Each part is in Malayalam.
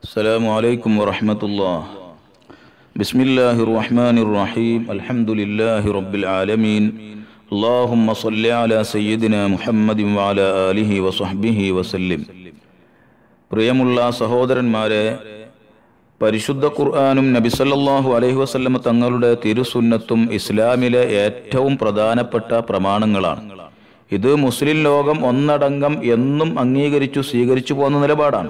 السلام عليكم ورحمة الله بسم الله الرحمن الرحيم الحمد لله رب العالمين اللهم صل على سيدنا محمد وعلى آله وصحبه وسلم പ്രിയമുള്ള സഹോദരന്മാരെ പരിശുദ്ധ ഖുർആാനും നബിസല്ലാഹു അലൈഹി വസല്ലമ തങ്ങളുടെ തിരുസുന്നത്തും ഇസ്ലാമിലെ ഏറ്റവും പ്രധാനപ്പെട്ട പ്രമാണങ്ങളാണ് ഇത് മുസ്ലിം ലോകം ഒന്നടങ്കം എന്നും അംഗീകരിച്ചു സ്വീകരിച്ചു പോന്ന നിലപാടാണ്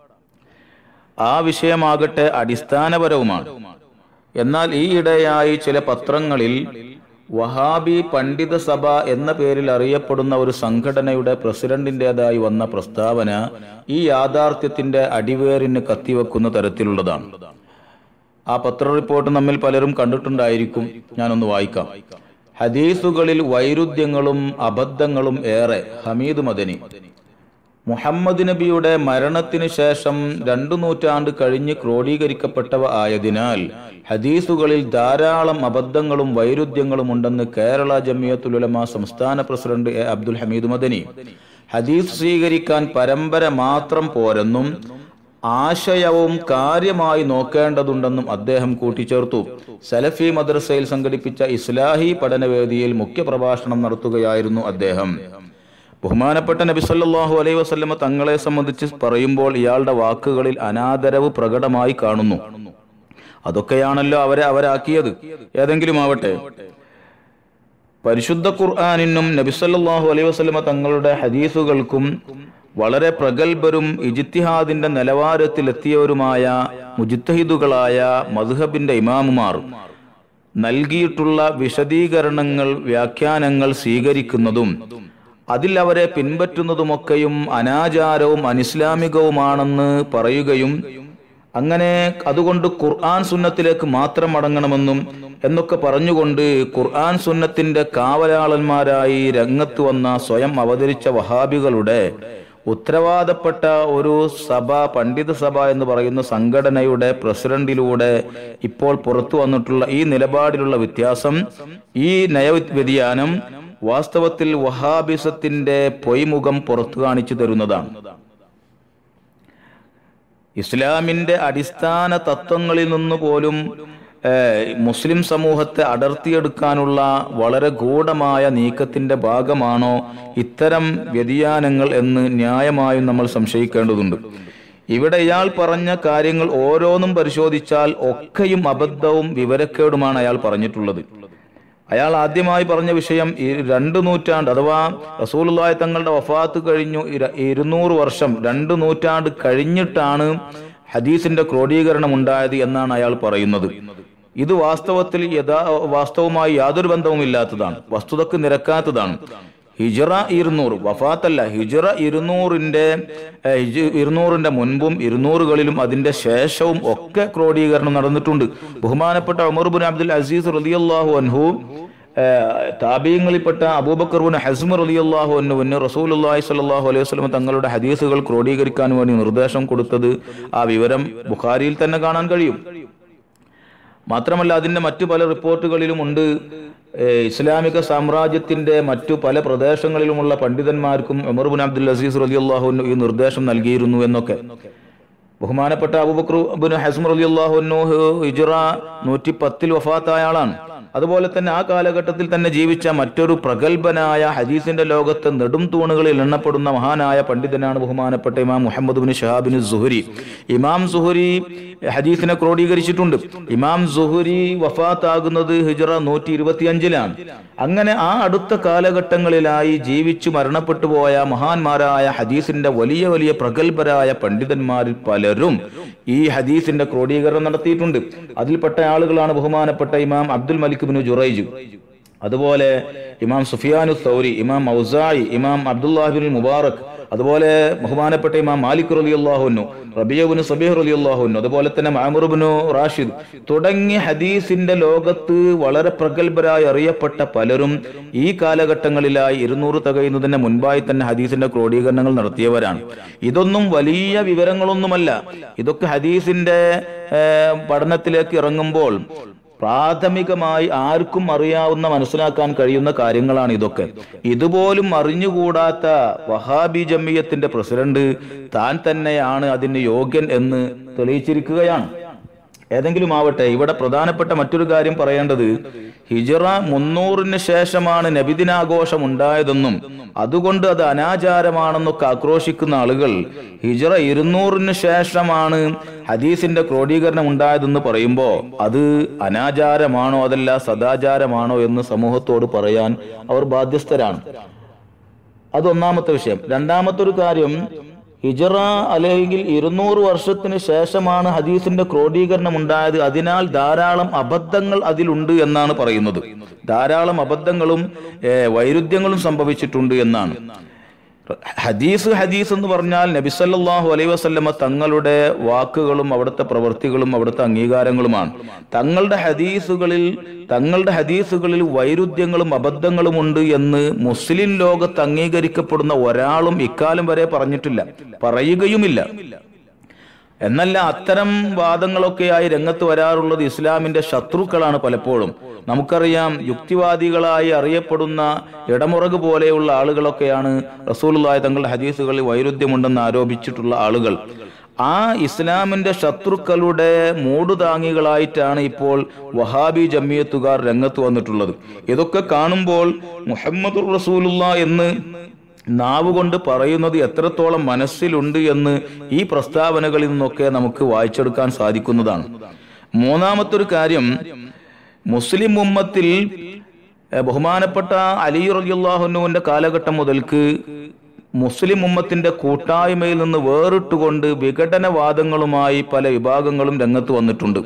ആ വിഷയമാകട്ടെ അടിസ്ഥാനപരവുമാണ് എന്നാൽ ഈ ഇടയായി ചില പത്രങ്ങളിൽ വഹാബി പണ്ഡിത സഭ എന്ന പേരിൽ അറിയപ്പെടുന്ന ഒരു സംഘടനയുടെ പ്രസിഡന്റിൻ്റെതായി വന്ന പ്രസ്താവന ഈ യാഥാർത്ഥ്യത്തിന്റെ അടിവേറിന് കത്തിവെക്കുന്ന തരത്തിലുള്ളതാണ് ആ പത്ര റിപ്പോർട്ട് നമ്മിൽ പലരും കണ്ടിട്ടുണ്ടായിരിക്കും ഞാനൊന്ന് വായിക്കാം ഹദീസുകളിൽ വൈരുദ്ധ്യങ്ങളും അബദ്ധങ്ങളും ഏറെ ഹമീദ് മദനി മുഹമ്മദ് നബിയുടെ മരണത്തിന് ശേഷം രണ്ടു നൂറ്റാണ്ട് കഴിഞ്ഞ് ക്രോഡീകരിക്കപ്പെട്ടവ ആയതിനാൽ ഹദീസുകളിൽ ധാരാളം അബദ്ധങ്ങളും വൈരുദ്ധ്യങ്ങളും ഉണ്ടെന്ന് കേരള ജമിയത്തുലമ സംസ്ഥാന പ്രസിഡന്റ് എ അബ്ദുൽ ഹമീദ് മദനി ഹദീസ് സ്വീകരിക്കാൻ പരമ്പര മാത്രം പോരെന്നും ആശയവും കാര്യമായി നോക്കേണ്ടതുണ്ടെന്നും അദ്ദേഹം കൂട്ടിച്ചേർത്തു സലഫി മദ്രസയിൽ സംഘടിപ്പിച്ച ഇസ്ലാഹി പഠനവേദിയിൽ മുഖ്യപ്രഭാഷണം നടത്തുകയായിരുന്നു അദ്ദേഹം ബഹുമാനപ്പെട്ട നബി സല്ലല്ലാഹു അലൈഹി വസല്ലമ തങ്ങളെ സംബന്ധിച്ച് പറയുമ്പോൾ ഇയാളുടെ വാക്കുകളിൽ അനാദരവ് പ്രകടമായി കാണുന്നു അതൊക്കെയാണല്ലോ അവരെ അവരാക്കിയത് ഏതെങ്കിലും ആവട്ടെ പരിശുദ്ധ ഖുർആാനിനും നബി സല്ലല്ലാഹു അലൈഹി വസല്ലമ തങ്ങളുടെ ഹദീസുകൾക്കും വളരെ പ്രഗത്ഭരും ഇജിത്തിഹാദിന്റെ നിലവാരത്തിലെത്തിയവരുമായ മുജിത്തഹിദുകളായ മദ്ഹബിന്റെ ഇമാമുമാർ നൽകിയിട്ടുള്ള വിശദീകരണങ്ങൾ വ്യാഖ്യാനങ്ങൾ സ്വീകരിക്കുന്നതും അതിൽ അവരെ പിൻപറ്റുന്നതുമൊക്കെയും അനാചാരവും അനിസ്ലാമികവുമാണെന്ന് പറയുകയും അങ്ങനെ അതുകൊണ്ട് ഖുർആൻ സുന്നത്തിലേക്ക് മാത്രം മടങ്ങണമെന്നും എന്നൊക്കെ പറഞ്ഞുകൊണ്ട് ഖുർആൻ സുന്നത്തിന്റെ കാവലാളന്മാരായി രംഗത്ത് വന്ന സ്വയം അവതരിച്ച വഹാബികളുടെ ഉത്തരവാദപ്പെട്ട ഒരു സഭ പണ്ഡിത സഭ എന്ന് പറയുന്ന സംഘടനയുടെ പ്രസിഡന്റിലൂടെ ഇപ്പോൾ പുറത്തു വന്നിട്ടുള്ള ഈ നിലപാടിലുള്ള വ്യത്യാസം ഈ നയവ്യതിയാനം വാസ്തവത്തിൽ വഹാബിസത്തിന്റെ പൊയ്മുഖം പുറത്തു കാണിച്ചു തരുന്നതാണ് ഇസ്ലാമിന്റെ അടിസ്ഥാന തത്വങ്ങളിൽ നിന്ന് പോലും മുസ്ലിം സമൂഹത്തെ അടർത്തിയെടുക്കാനുള്ള വളരെ ഗൂഢമായ നീക്കത്തിന്റെ ഭാഗമാണോ ഇത്തരം വ്യതിയാനങ്ങൾ എന്ന് ന്യായമായും നമ്മൾ സംശയിക്കേണ്ടതുണ്ട് ഇവിടെ ഇയാൾ പറഞ്ഞ കാര്യങ്ങൾ ഓരോന്നും പരിശോധിച്ചാൽ ഒക്കെയും അബദ്ധവും വിവരക്കേടുമാണ് അയാൾ പറഞ്ഞിട്ടുള്ളത് അയാൾ ആദ്യമായി പറഞ്ഞ വിഷയം ഈ രണ്ട് നൂറ്റാണ്ട് അഥവാ റസൂലുള്ളാഹി തങ്ങളുടെ വഫാത്ത് കഴിഞ്ഞു ഇരുന്നൂറ് വർഷം രണ്ട് നൂറ്റാണ്ട് കഴിഞ്ഞിട്ടാണ് ഹദീസിന്റെ ക്രോഡീകരണം ഉണ്ടായത് എന്നാണ് അയാൾ പറയുന്നത് ഇത് വാസ്തവത്തിൽ യഥാ വാസ്തവമായി യാതൊരു ബന്ധവും ഇല്ലാത്തതാണ് വസ്തുതക്ക് നിരക്കാത്തതാണ് ഹിജറ ഇരുന്നൂറ് വഫാത്തല്ല ഹിജറ ഇരുന്നൂറിന്റെ ഇരുന്നൂറിന്റെ മുൻപും ഇരുന്നൂറുകളിലും അതിന്റെ ശേഷവും ഒക്കെ ക്രോഡീകരണം നടന്നിട്ടുണ്ട് ബഹുമാനപ്പെട്ട ഉമർബുൻ അബ്ദുൽ അസീസ് റലിയല്ലാഹു അൻഹു താബീങ്ങളിൽപ്പെട്ട അബൂബക്കർബുൻ ഹസ്മർ റലിയല്ലാഹു അന്നുവിന് റസൂലുല്ലാഹി സ്വല്ലല്ലാഹു അലൈഹി വസല്ലം തങ്ങളുടെ ഹദീസുകൾ ക്രോഡീകരിക്കാൻ വേണ്ടി നിർദ്ദേശം കൊടുത്തത് ആ വിവരം ബുഖാരിയിൽ തന്നെ കാണാൻ കഴിയും മാത്രമല്ല അതിന്റെ മറ്റു പല റിപ്പോർട്ടുകളിലും ഉണ്ട് ഇസ്ലാമിക സാമ്രാജ്യത്തിന്റെ മറ്റു പല പ്രദേശങ്ങളിലുമുള്ള പണ്ഡിതന്മാർക്കും ഉമർബുൻ അബ്ദുൽ അസീസ് റലി അള്ളാഹുനു ഈ നിർദ്ദേശം നൽകിയിരുന്നു എന്നൊക്കെ ബഹുമാനപ്പെട്ട അബുബക്രുബിൻ ഹസ്മർ അലി അള്ളാഹുനു ഹിജറ നൂറ്റി പത്തിൽ വഫാത്തായ ആളാണ് അതുപോലെ തന്നെ ആ കാലഘട്ടത്തിൽ തന്നെ ജീവിച്ച മറ്റൊരു പ്രഗത്ഭനായ ഹദീസിന്റെ ലോകത്ത് നെടും തൂണുകളിൽ എണ്ണപ്പെടുന്ന മഹാനായ പണ്ഡിതനാണ് ബഹുമാനപ്പെട്ട ഇമാം മുഹമ്മദ് ബിൻ ഷഹാബിൻ സുഹരി ഇമാം സുഹരി ഹദീസിനെ ക്രോഡീകരിച്ചിട്ടുണ്ട് ഇമാം സുഹരി വഫാത്താകുന്നത് ഹിജറ നൂറ്റി ഇരുപത്തിയഞ്ചിലാണ് അങ്ങനെ ആ അടുത്ത കാലഘട്ടങ്ങളിലായി ജീവിച്ചു മരണപ്പെട്ടു പോയ മഹാന്മാരായ ഹദീസിന്റെ വലിയ വലിയ പ്രഗത്ഭരായ പണ്ഡിതന്മാരിൽ പലരും ഈ ഹദീസിന്റെ ക്രോഡീകരണം നടത്തിയിട്ടുണ്ട് അതിൽപ്പെട്ട ആളുകളാണ് ബഹുമാനപ്പെട്ട ഇമാം അബ്ദുൽ മലിക് ബിൻ ജുറൈജ് അതുപോലെ ഇമാം സുഫിയാനു സൗരി ഇമാം ഔസായി ഇമാം അബ്ദുല്ലാഹിബിൻ മുബാറക് അതുപോലെ ബഹുമാനപ്പെട്ട ഇമാം മാലിക് റലി അള്ളാഹുന്നു റബിയബിന് സബീഹ് റലി അള്ളാഹുന്നു അതുപോലെ തന്നെ മാമുറുബിനു റാഷിദ് തുടങ്ങിയ ഹദീസിന്റെ ലോകത്ത് വളരെ പ്രഗത്ഭരായി അറിയപ്പെട്ട പലരും ഈ കാലഘട്ടങ്ങളിലായി ഇരുന്നൂറ് തികയുന്നതിന് മുൻപായി തന്നെ ഹദീസിന്റെ ക്രോഡീകരണങ്ങൾ നടത്തിയവരാണ് ഇതൊന്നും വലിയ വിവരങ്ങളൊന്നുമല്ല ഇതൊക്കെ ഹദീസിന്റെ പഠനത്തിലേക്ക് ഇറങ്ങുമ്പോൾ പ്രാഥമികമായി ആർക്കും അറിയാവുന്ന മനസ്സിലാക്കാൻ കഴിയുന്ന കാര്യങ്ങളാണ് ഇതൊക്കെ ഇതുപോലും അറിഞ്ഞുകൂടാത്ത വഹാബി ജമിയത്തിന്റെ പ്രസിഡന്റ് താൻ തന്നെയാണ് അതിന് യോഗ്യൻ എന്ന് തെളിയിച്ചിരിക്കുകയാണ് ഏതെങ്കിലും ആവട്ടെ ഇവിടെ പ്രധാനപ്പെട്ട മറ്റൊരു കാര്യം പറയേണ്ടത് ഹിജറ മുന്നൂറിന് ശേഷമാണ് നബിദിനാഘോഷം ഉണ്ടായതെന്നും അതുകൊണ്ട് അത് അനാചാരമാണെന്നൊക്കെ ആക്രോശിക്കുന്ന ആളുകൾ ഹിജറ ഇരുന്നൂറിന് ശേഷമാണ് ഹദീസിന്റെ ക്രോഡീകരണം ഉണ്ടായതെന്ന് പറയുമ്പോൾ അത് അനാചാരമാണോ അതല്ല സദാചാരമാണോ എന്ന് സമൂഹത്തോട് പറയാൻ അവർ ബാധ്യസ്ഥരാണ് അത് ഒന്നാമത്തെ വിഷയം രണ്ടാമത്തെ ഒരു കാര്യം ഹിജറ അല്ലെങ്കിൽ ഇരുന്നൂറ് വർഷത്തിന് ശേഷമാണ് ഹദീസിന്റെ ക്രോഡീകരണം ഉണ്ടായത് അതിനാൽ ധാരാളം അബദ്ധങ്ങൾ അതിലുണ്ട് എന്നാണ് പറയുന്നത് ധാരാളം അബദ്ധങ്ങളും ഏ, വൈരുദ്ധ്യങ്ങളും സംഭവിച്ചിട്ടുണ്ട് എന്നാണ് ഹദീസ് ഹദീസ് എന്ന് പറഞ്ഞാൽ നബിസല്ലാഹു അലൈ വസല്ലമ തങ്ങളുടെ വാക്കുകളും അവിടുത്തെ പ്രവൃത്തികളും അവിടുത്തെ അംഗീകാരങ്ങളുമാണ് തങ്ങളുടെ ഹദീസുകളിൽ തങ്ങളുടെ ഹദീസുകളിൽ വൈരുദ്ധ്യങ്ങളും അബദ്ധങ്ങളും ഉണ്ട് എന്ന് മുസ്ലിം ലോകത്ത് അംഗീകരിക്കപ്പെടുന്ന ഒരാളും ഇക്കാലം വരെ പറഞ്ഞിട്ടില്ല പറയുകയുമില്ല എന്നല്ല അത്തരം വാദങ്ങളൊക്കെയായി രംഗത്ത് വരാറുള്ളത് ഇസ്ലാമിന്റെ ശത്രുക്കളാണ് പലപ്പോഴും നമുക്കറിയാം യുക്തിവാദികളായി അറിയപ്പെടുന്ന ഇടമുറക് പോലെയുള്ള ആളുകളൊക്കെയാണ് റസൂലുള്ളാഹി തങ്ങളുടെ ഹദീസുകളിൽ വൈരുദ്ധ്യമുണ്ടെന്ന് ആരോപിച്ചിട്ടുള്ള ആളുകൾ ആ ഇസ്ലാമിന്റെ ശത്രുക്കളുടെ മൂടുതാങ്ങികളായിട്ടാണ് ഇപ്പോൾ വഹാബി ജമിയത്തുകാർ രംഗത്ത് വന്നിട്ടുള്ളത് ഇതൊക്കെ കാണുമ്പോൾ മുഹമ്മദ് റസൂലുള്ള എന്ന് നാവ് കൊണ്ട് പറയുന്നത് എത്രത്തോളം മനസ്സിലുണ്ട് എന്ന് ഈ പ്രസ്താവനകളിൽ നിന്നൊക്കെ നമുക്ക് വായിച്ചെടുക്കാൻ സാധിക്കുന്നതാണ് മൂന്നാമത്തെ ഒരു കാര്യം മുസ്ലിം ഉമ്മത്തിൽ എഹ്, ബഹുമാനപ്പെട്ട അലി റലിയുള്ളാഹുനുവിന്റെ കാലഘട്ടം മുതൽക്ക് മുസ്ലിം ഉമ്മത്തിന്റെ കൂട്ടായ്മയിൽ നിന്ന് വേറിട്ടുകൊണ്ട് വിഘടനവാദങ്ങളുമായി പല വിഭാഗങ്ങളും രംഗത്ത് വന്നിട്ടുണ്ട്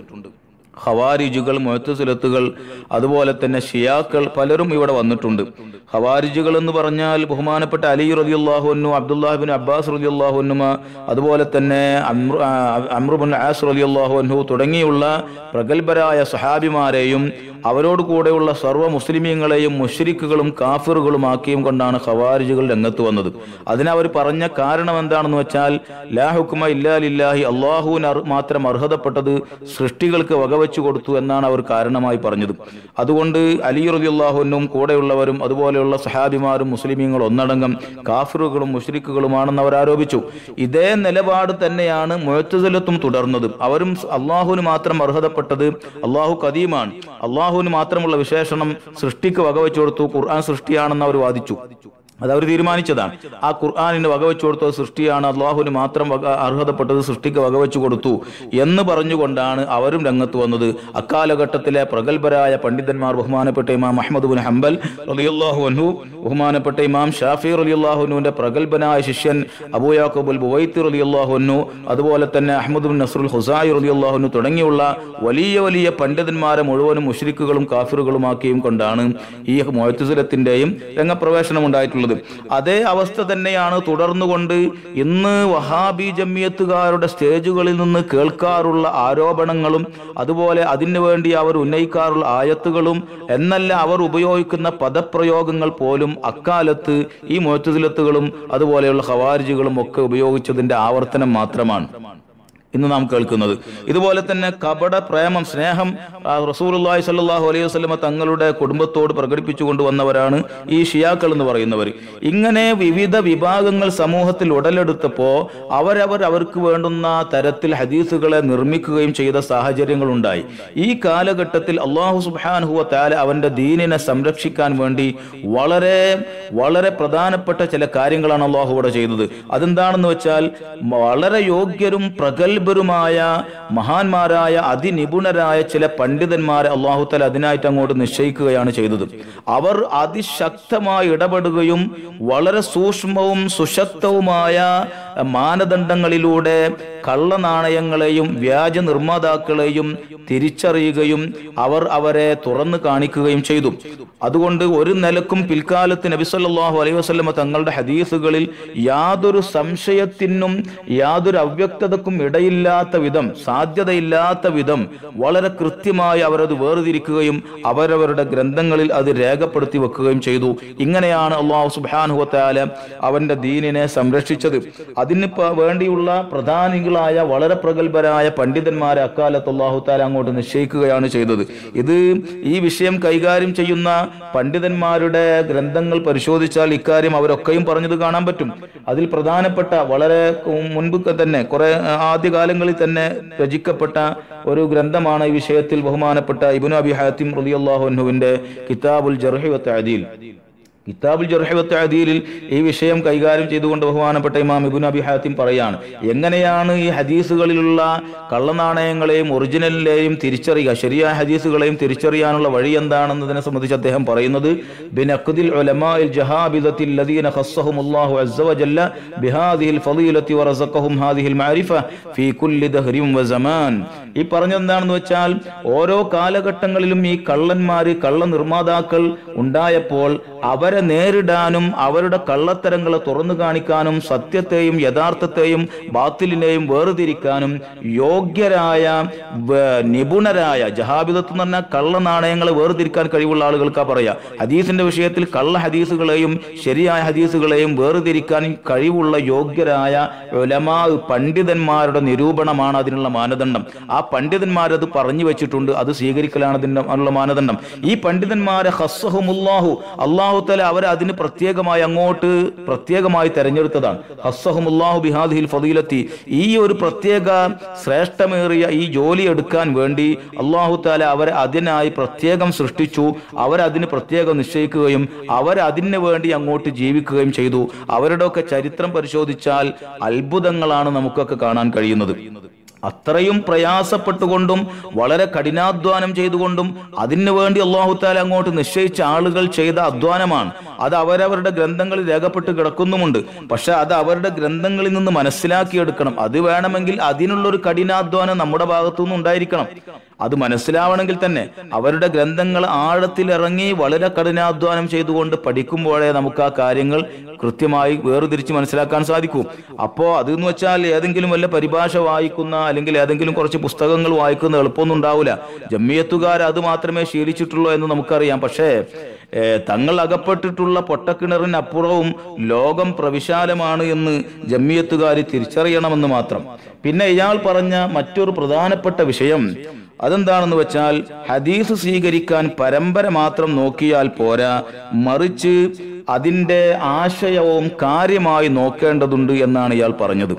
ഹവാരിജുകൾ മുഴത്തുസിലത്തുകൾ അതുപോലെ തന്നെ ഷിയാക്കൾ പലരും ഇവിടെ വന്നിട്ടുണ്ട് ഹവാരിജുകൾ എന്ന് പറഞ്ഞാൽ ബഹുമാനപ്പെട്ട അലി റലിയുള്ളാഹുന്നു അബ്ദുല്ലാഹിബിൻ അബ്ബാസ് റലിയുള്ളാഹുന്നുമ അതുപോലെ തന്നെ അമ്രു- ആ, അമ്രുബിൻ ആസ് റലിയുള്ളാഹുന്നു തുടങ്ങിയുള്ള പ്രഗത്ഭരായ സഹാബിമാരെയും അവരോട് കൂടെയുള്ള സർവ്വ മുസ്ലിമീങ്ങളെയും മുഷ്രിക്കുകളും കാഫിറുകളുമാക്കിയും കൊണ്ടാണ് ഖവാരിജുകൾ രംഗത്ത് വന്നത് അതിനവർ പറഞ്ഞ കാരണം എന്താണെന്ന് വെച്ചാൽ ലാ ഹുക്കുമ ഇല്ലാ ലില്ലാഹി അള്ളാഹുവിന് അർ- മാത്രം അർഹതപ്പെട്ടത് സൃഷ്ടികൾക്ക് വകവെച്ചു കൊടുത്തു എന്നാണ് അവർ കാരണമായി പറഞ്ഞത് അതുകൊണ്ട് അലി റലിയുള്ളാഹുനും കൂടെയുള്ളവരും അതുപോലെയുള്ള സഹാബിമാരും മുസ്ലിമീങ്ങളും ഒന്നടങ്കം കാഫിറുകളും മുഷ്രിക്കുകളുമാണെന്ന് അവർ ആരോപിച്ചു ഇതേ നിലപാട് തന്നെയാണ് മുഴത്തുസലത്തും തുടർന്നത് അവരും അള്ളാഹുവിന് മാത്രം അർഹതപ്പെട്ടത് അള്ളാഹു കദീമാണ് അള്ളാഹുവിന് മാത്രമുള്ള വിശേഷണം സൃഷ്ടിക്ക് വകവെച്ചു കൊടുത്തു ഖുർആൻ സൃഷ്ടിയാണെന്ന് അവർ വാദിച്ചു അത് അവർ തീരുമാനിച്ചതാണ് ആ ഖുർആാനിന് വകവെച്ചു കൊടുത്തത് സൃഷ്ടിയാണ് അള്ളാഹുവിന് മാത്രം വക അർഹതപ്പെട്ടത് സൃഷ്ടിക്ക് വകവെച്ചു കൊടുത്തു എന്ന് പറഞ്ഞുകൊണ്ടാണ് അവരും രംഗത്ത് വന്നത് അക്കാലഘട്ടത്തിലെ പ്രഗത്ഭരായ പണ്ഡിതന്മാർ ബഹുമാനപ്പെട്ട ഇമാം അഹമ്മദ് ബിൻ ഹംബൽ റളിയല്ലാഹു അൻഹു ബഹുമാനപ്പെട്ട ഇമാം ഷാഫി റളിയല്ലാഹുനുവിന്റെ പ്രഗത്ഭനായ ശിഷ്യൻ അബൂ യാക്കൂബുൽ ബുവൈത്തി റളിയല്ലാഹു അൻഹു അതുപോലെ തന്നെ അഹമ്മദ് ബിൻ നസ്രുൽ ഹുസായി റളിയല്ലാഹു അൻഹു തുടങ്ങിയുള്ള വലിയ വലിയ പണ്ഡിതന്മാരെ മുഴുവനും മുഷ്രിക്കുകളും കാഫിറുകളുമാക്കിയും കൊണ്ടാണ് ഈ മുഴത്തുസലത്തിന്റെയും രംഗപ്രവേശനം ഉണ്ടായിട്ടുള്ളത് അതേ അവസ്ഥ തന്നെയാണ് തുടർന്നുകൊണ്ട് ഇന്ന് വഹാബി ജമിയത്തുകാരുടെ സ്റ്റേജുകളിൽ നിന്ന് കേൾക്കാറുള്ള ആരോപണങ്ങളും അതുപോലെ അതിനു വേണ്ടി അവർ ഉന്നയിക്കാറുള്ള ആയത്തുകളും എന്നല്ല അവർ ഉപയോഗിക്കുന്ന പദപ്രയോഗങ്ങൾ പോലും അക്കാലത്ത് ഈ മുഴത്തുസിലത്തുകളും അതുപോലെയുള്ള ഖവാരിജുകളും ഒക്കെ ഉപയോഗിച്ചതിന്റെ ആവർത്തനം മാത്രമാണ് ഇന്ന് നാം കേൾക്കുന്നത് ഇതുപോലെ തന്നെ കപട പ്രേമം സ്നേഹം ആ, റസൂലുള്ളാഹി സ്വല്ലല്ലാഹു അലൈഹി വസല്ലമ തങ്ങളുടെ കുടുംബത്തോട് പ്രകടിപ്പിച്ചു കൊണ്ടുവന്നവരാണ് ഈ ഷിയാക്കൾ എന്ന് പറയുന്നവർ ഇങ്ങനെ വിവിധ വിഭാഗങ്ങൾ സമൂഹത്തിൽ ഉടലെടുത്തപ്പോ അവരവർ അവർക്ക് വേണ്ടുന്ന തരത്തിൽ ഹദീസുകളെ നിർമ്മിക്കുകയും ചെയ്ത സാഹചര്യങ്ങൾ ഉണ്ടായി ഈ കാലഘട്ടത്തിൽ അള്ളാഹു സുബ്ഹാനഹു താല അവന്റെ ദീനിനെ സംരക്ഷിക്കാൻ വേണ്ടി വളരെ വളരെ പ്രധാനപ്പെട്ട ചില കാര്യങ്ങളാണ് അള്ളാഹു ഇവിടെ ചെയ്തത് അതെന്താണെന്ന് വെച്ചാൽ വളരെ യോഗ്യരും പ്രഗത്ഭരുമായ മഹാന്മാരായ അതിനിപുണരായ ചില പണ്ഡിതന്മാരെ അള്ളാഹുത്തല അതിനായിട്ട് അങ്ങോട്ട് നിശ്ചയിക്കുകയാണ് ചെയ്തത് അവർ അതിശക്തമായി ഇടപെടുകയും വളരെ സൂക്ഷ്മവും സുശക്തവുമായ മാനദണ്ഡങ്ങളിലൂടെ കള്ളനാണയങ്ങളെയും വ്യാജ നിർമ്മാതാക്കളെയും തിരിച്ചറിയുകയും അവർ അവരെ തുറന്നു കാണിക്കുകയും ചെയ്തു അതുകൊണ്ട് ഒരു നിലക്കും പിൽക്കാലത്ത് നബി സല്ലല്ലാഹു അലൈഹി വസല്ലമ തങ്ങളുടെ ഹദീസുകളിൽ യാതൊരു സംശയത്തിനും യാതൊരു അവ്യക്തതക്കും ഇടയില്ലാത്ത വിധം സാധ്യതയില്ലാത്ത വിധം വളരെ കൃത്യമായി അവരത് വേർതിരിക്കുകയും അവരവരുടെ ഗ്രന്ഥങ്ങളിൽ അത് രേഖപ്പെടുത്തി വെക്കുകയും ചെയ്തു ഇങ്ങനെയാണ് അള്ളാഹു സുബ്ഹാനഹു വതആല അവന്റെ ദീനിനെ സംരക്ഷിച്ചത് അതിന് പ- വേണ്ടിയുള്ള പ്രധാനികളായ വളരെ പ്രഗത്ഭരായ പണ്ഡിതന്മാരെ അക്കാലത്ത് അള്ളാഹു താല അങ്ങോട്ട് നിശ്ചയിക്കുകയാണ് ചെയ്തത് ഇത് ഈ വിഷയം കൈകാര്യം ചെയ്യുന്ന പണ്ഡിതന്മാരുടെ ഗ്രന്ഥങ്ങൾ പരിശോധിച്ചാൽ ഇക്കാര്യം അവരൊക്കെയും പറഞ്ഞത് കാണാൻ പറ്റും അതിൽ പ്രധാനപ്പെട്ട വളരെ മുൻപ് തന്നെ കുറെ ആദ്യകാലങ്ങളിൽ തന്നെ രചിക്കപ്പെട്ട ഒരു ഗ്രന്ഥമാണ് ഈ വിഷയത്തിൽ ബഹുമാനപ്പെട്ട ഇബിനു അബി ഹാത്തിം റളിയല്ലാഹു അൻഹുവിന്റെ കിതാബുൽ ജർഹി വ തഅദീൽ കിതാബുൽ ജർഹി വ തഅദീലിൽ ഈ വിഷയം കൈകാര്യം ചെയ്തുകൊണ്ട് ബഹുമാനപ്പെട്ട ഇമാം ഇബ്നു അബി ഹാത്തിം പറയാണ് എങ്ങനെയാണ് ഈ ഹദീസുകളിലുള്ള കള്ളനാണയങ്ങളെയും ഒറിജിനലിലെയും തിരിച്ചറിയുക ശരിയായ ഹദീസുകളെയും തിരിച്ചറിയാനുള്ള വഴി എന്താണെന്നതിനെ സംബന്ധിച്ച് അദ്ദേഹം പറയുന്നത് ബിനഖ്ദിൽ ഉലമാഇൽ ജഹാബിദത്തിൽ ലദീന ഖസ്സഹുമുല്ലാഹു അസ്സ വജല്ല ബിഹാദിഹിൽ ഫളീലത്തി വറസഖഹും ഹാദിഹിൽ മഅരിഫ ഫീ കുല്ലി ദഹ്രിൻ വസമാൻ ഈ പറഞ്ഞത് എന്താണെന്ന് വെച്ചാൽ ഓരോ കാലഘട്ടങ്ങളിലും ഈ കള്ളന്മാര് കള്ള നിർമ്മാതാക്കൾ ഉണ്ടായപ്പോൾ അവരെ നേരിടാനും അവരുടെ കള്ളത്തരങ്ങളെ തുറന്നു കാണിക്കാനും സത്യത്തെയും യഥാർത്ഥത്തെയും ബാത്തിലിനെയും വേർതിരിക്കാനും യോഗ്യരായ വ- നിപുണരായ ജഹാബിദത്ത് എന്ന് പറഞ്ഞാൽ കള്ള നാണയങ്ങളെ വേർതിരിക്കാൻ കഴിവുള്ള ആളുകൾക്കാ പറയാ ഹദീസിന്റെ വിഷയത്തിൽ കള്ള ഹദീസുകളെയും ശരിയായ ഹദീസുകളെയും വേർതിരിക്കാൻ കഴിവുള്ള യോഗ്യരായ ഉലമാ പണ്ഡിതന്മാരുടെ നിരൂപണമാണ് അതിനുള്ള മാനദണ്ഡം ആ പണ്ഡിതന്മാരത് പറഞ്ഞു വെച്ചിട്ടുണ്ട് അത് സ്വീകരിക്കലാണ് അതിന്റെ അതിനുള്ള മാനദണ്ഡം ഈ പണ്ഡിതന്മാരെ ഹസ്സഹുമുല്ലാഹു അള്ളാഹു തല അവരെ അതിന് പ്രത്യേകമായി അങ്ങോട്ട് പ്രത്യേകമായി തെരഞ്ഞെടുത്തതാണ് ഹസ്സഹുമുല്ലാഹു ബിഹാദിഹിൽ ഫദീലത്തി ഈ ഒരു പ്രത്യേക ശ്രേഷ്ഠമേറിയ ഈ ജോലി എടുക്കാൻ വേണ്ടി അള്ളാഹു താല അവരെ അതിനായി പ്രത്യേകം സൃഷ്ടിച്ചു അവരതിന് പ്രത്യേകം നിശ്ചയിക്കുകയും അവരതിന് വേണ്ടി അങ്ങോട്ട് ജീവിക്കുകയും ചെയ്തു അവരുടെയൊക്കെ ചരിത്രം പരിശോധിച്ചാൽ അത്ഭുതങ്ങളാണ് നമുക്കൊക്കെ കാണാൻ കഴിയുന്നത് അത്രയും പ്രയാസപ്പെട്ടുകൊണ്ടും വളരെ കഠിനാധ്വാനം ചെയ്തുകൊണ്ടും അതിനു വേണ്ടി അള്ളാഹു താല അങ്ങോട്ട് നിശ്ചയിച്ച ആളുകൾ ചെയ്ത അധ്വാനമാണ് അത് അവരവരുടെ ഗ്രന്ഥങ്ങളിൽ രേഖപ്പെട്ട് കിടക്കുന്നുമുണ്ട് പക്ഷെ അത് അവരുടെ ഗ്രന്ഥങ്ങളിൽ നിന്ന് മനസ്സിലാക്കിയെടുക്കണം അത് വേണമെങ്കിൽ അതിനുള്ളൊരു കഠിനാധ്വാനം നമ്മുടെ ഭാഗത്തുനിന്ന് ഉണ്ടായിരിക്കണം അത് മനസ്സിലാവണമെങ്കിൽ തന്നെ അവരുടെ ഗ്രന്ഥങ്ങൾ ആഴത്തിലിറങ്ങി വളരെ കഠിനാധ്വാനം ചെയ്തുകൊണ്ട് പഠിക്കുമ്പോഴേ നമുക്ക് ആ കാര്യങ്ങൾ കൃത്യമായി വേർതിരിച്ച് മനസ്സിലാക്കാൻ സാധിക്കൂ അപ്പോ അതെന്ന് വെച്ചാൽ ഏതെങ്കിലും വല്ല പരിഭാഷ വായിക്കുന്ന അല്ലെങ്കിൽ ഏതെങ്കിലും കുറച്ച് പുസ്തകങ്ങൾ വായിക്കുന്ന എളുപ്പമൊന്നും ഉണ്ടാവില്ല ജമ്മിയത്തുകാർ അത് മാത്രമേ ശീലിച്ചിട്ടുള്ളൂ എന്ന് നമുക്കറിയാം പക്ഷേ ഏഹ്, തങ്ങൾ അകപ്പെട്ടിട്ടുള്ള പൊട്ടക്കിണറിനപ്പുറവും ലോകം പ്രവിശാലമാണ് എന്ന് ജമ്മിയത്തുകാർ തിരിച്ചറിയണമെന്ന് മാത്രം പിന്നെ ഇയാൾ പറഞ്ഞ മറ്റൊരു പ്രധാനപ്പെട്ട വിഷയം അതെന്താണെന്ന് വെച്ചാൽ ഹദീസ് സ്വീകരിക്കാൻ പരമ്പര മാത്രം നോക്കിയാൽ പോരാ മറിച്ച് അതിന്റെ ആശയവും കാര്യമായി നോക്കേണ്ടതുണ്ട് എന്നാണ് ഇയാൾ പറഞ്ഞത്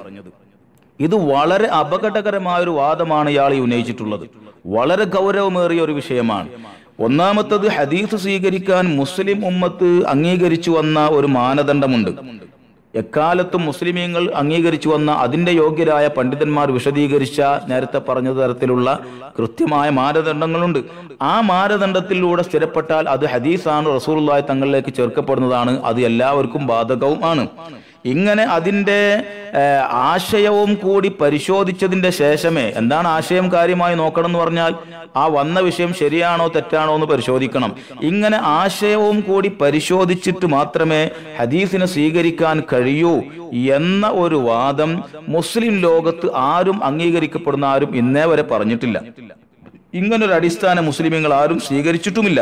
ഇത് വളരെ അപകടകരമായ ഒരു വാദമാണ് ഇയാൾ ഈ ഉന്നയിച്ചിട്ടുള്ളത് വളരെ ഗൗരവമേറിയ ഒരു വിഷയമാണ് ഒന്നാമത്തത് ഹദീസ് സ്വീകരിക്കാൻ മുസ്ലിം ഉമ്മത്ത് അംഗീകരിച്ചു വന്ന ഒരു മാനദണ്ഡമുണ്ട് എക്കാലത്തും മുസ്ലിമീങ്ങൾ അംഗീകരിച്ചു വന്ന അതിന്റെ യോഗ്യരായ പണ്ഡിതന്മാർ വിശദീകരിച്ച നേരത്തെ പറഞ്ഞ തരത്തിലുള്ള കൃത്യമായ മാനദണ്ഡങ്ങളുണ്ട് ആ മാനദണ്ഡത്തിലൂടെ സ്ഥിരപ്പെട്ടാൽ അത് ഹദീസാണ് റസൂലുള്ളാഹി തങ്ങളിലേക്ക് ചേർക്കപ്പെടുന്നതാണ് അത് എല്ലാവർക്കും ബാധകവും ആണ് ഇങ്ങനെ അതിന്റെ ഏഹ്, ആശയവും കൂടി പരിശോധിച്ചതിന്റെ ശേഷമേ എന്താണ് ആശയം കാര്യമായി നോക്കണം എന്ന് പറഞ്ഞാൽ ആ വന്ന വിഷയം ശരിയാണോ തെറ്റാണോ എന്ന് പരിശോധിക്കണം ഇങ്ങനെ ആശയവും കൂടി പരിശോധിച്ചിട്ട് മാത്രമേ ഹദീസിനെ സ്വീകരിക്കാൻ കഴിയൂ എന്ന ഒരു വാദം മുസ്ലിം ലോകത്ത് ആരും അംഗീകരിക്കപ്പെടുന്ന ആരും ഇന്നേ വരെ പറഞ്ഞിട്ടില്ല ഇങ്ങനൊരു അടിസ്ഥാന മുസ്ലിമീങ്ങൾ ആരും സ്വീകരിച്ചിട്ടുമില്ല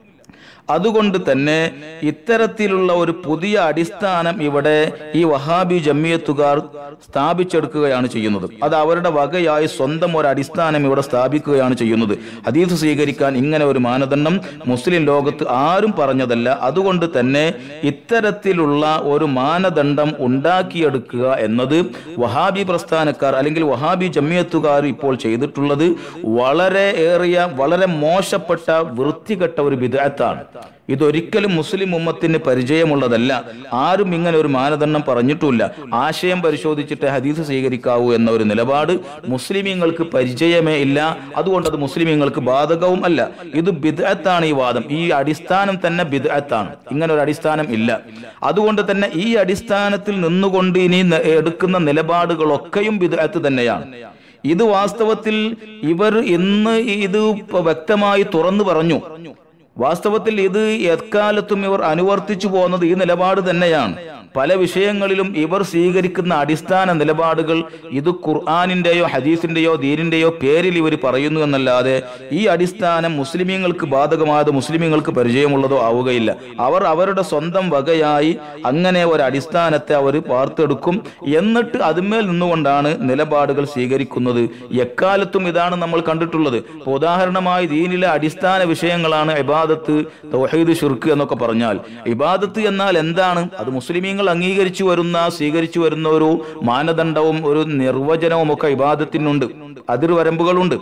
അതുകൊണ്ട് തന്നെ ഇത്തരത്തിലുള്ള ഒരു പുതിയ അടിസ്ഥാനം ഇവിടെ ഈ വഹാബി ജമ്മിയത്തുകാർ സ്ഥാപിച്ചെടുക്കുകയാണ് ചെയ്യുന്നത് അത് അവരുടെ വകയായി സ്വന്തം ഒരു അടിസ്ഥാനം ഇവിടെ സ്ഥാപിക്കുകയാണ് ചെയ്യുന്നത് ഹദീസ് സ്വീകരിക്കാൻ ഇങ്ങനെ ഒരു മാനദണ്ഡം മുസ്ലിം ലോകത്ത് ആരും പറഞ്ഞതല്ല അതുകൊണ്ട് തന്നെ ഇത്തരത്തിലുള്ള ഒരു മാനദണ്ഡം ഉണ്ടാക്കിയെടുക്കുക എന്നത് വഹാബി പ്രസ്ഥാനക്കാർ അല്ലെങ്കിൽ വഹാബി ജമ്മിയത്തുകാർ ഇപ്പോൾ ചെയ്തിട്ടുള്ളത് വളരെ ഏറിയ വളരെ മോശപ്പെട്ട വൃത്തികെട്ട ഒരു വിദഗ്ധാണ് ഇതൊരിക്കലും മുസ്ലിം ഉമ്മത്തിന് പരിചയമുള്ളതല്ല ആരും ഇങ്ങനെ ഒരു മാനദണ്ഡം പറഞ്ഞിട്ടുമില്ല ആശയം പരിശോധിച്ചിട്ട് ഹദീസ് സ്വീകരിക്കാവൂ എന്ന ഒരു നിലപാട് മുസ്ലിമീങ്ങൾക്ക് പരിചയമേ ഇല്ല അതുകൊണ്ട് അത് മുസ്ലിമീങ്ങൾക്ക് ബാധകവും അല്ല ഇത് ബിദ്അത്താണ് ഈ വാദം ഈ അടിസ്ഥാനം തന്നെ ബിദ്അത്താണ് ഇങ്ങനെ ഒരു അടിസ്ഥാനം ഇല്ല അതുകൊണ്ട് തന്നെ ഈ അടിസ്ഥാനത്തിൽ നിന്നുകൊണ്ട് ഇനി ന- എടുക്കുന്ന നിലപാടുകളൊക്കെയും ബിദ്അത്ത് തന്നെയാണ് ഇത് വാസ്തവത്തിൽ ഇവർ ഇന്ന് ഇത് ഇപ്പൊ വ്യക്തമായി തുറന്നു പറഞ്ഞു വാസ്തവത്തിൽ ഇത് എക്കാലത്തും ഇവർ അനുവർത്തിച്ചു പോകുന്നത് ഈ നിലപാട് തന്നെയാണ് പല വിഷയങ്ങളിലും ഇവർ സ്വീകരിക്കുന്ന അടിസ്ഥാന നിലപാടുകൾ ഇത് ഖുർആാനിന്റെയോ ഹദീസിന്റെയോ ദീനിന്റെയോ പേരിൽ ഇവർ പറയുന്നു എന്നല്ലാതെ ഈ അടിസ്ഥാനം മുസ്ലിമീങ്ങൾക്ക് ബാധകമായത് മുസ്ലിമീങ്ങൾക്ക് പരിചയമുള്ളതോ ആവുകയില്ല അവർ അവരുടെ സ്വന്തം വകയായി അങ്ങനെ ഒരു അടിസ്ഥാനത്തെ അവർ വാർത്തെടുക്കും എന്നിട്ട് അതിന്മേൽ നിന്നുകൊണ്ടാണ് നിലപാടുകൾ സ്വീകരിക്കുന്നത് എക്കാലത്തും ഇതാണ് നമ്മൾ കണ്ടിട്ടുള്ളത് ഇപ്പൊ ഉദാഹരണമായി ദീനിലെ അടിസ്ഥാന വിഷയങ്ങളാണ് ഇബാദത്ത് തൗഹീദ് ഷിർക്ക് എന്നൊക്കെ പറഞ്ഞാൽ ഇബാദത്ത് എന്നാൽ എന്താണ് അത് മുസ്ലിമീങ്ങൾ അംഗീകരിച്ചു വരുന്ന സ്വീകരിച്ചു വരുന്ന ഒരു മാനദണ്ഡവും ഒരു നിർവചനവും ഒക്കെ ഇബാദത്തിനുണ്ട് അതിർവരമ്പുകളുണ്ട്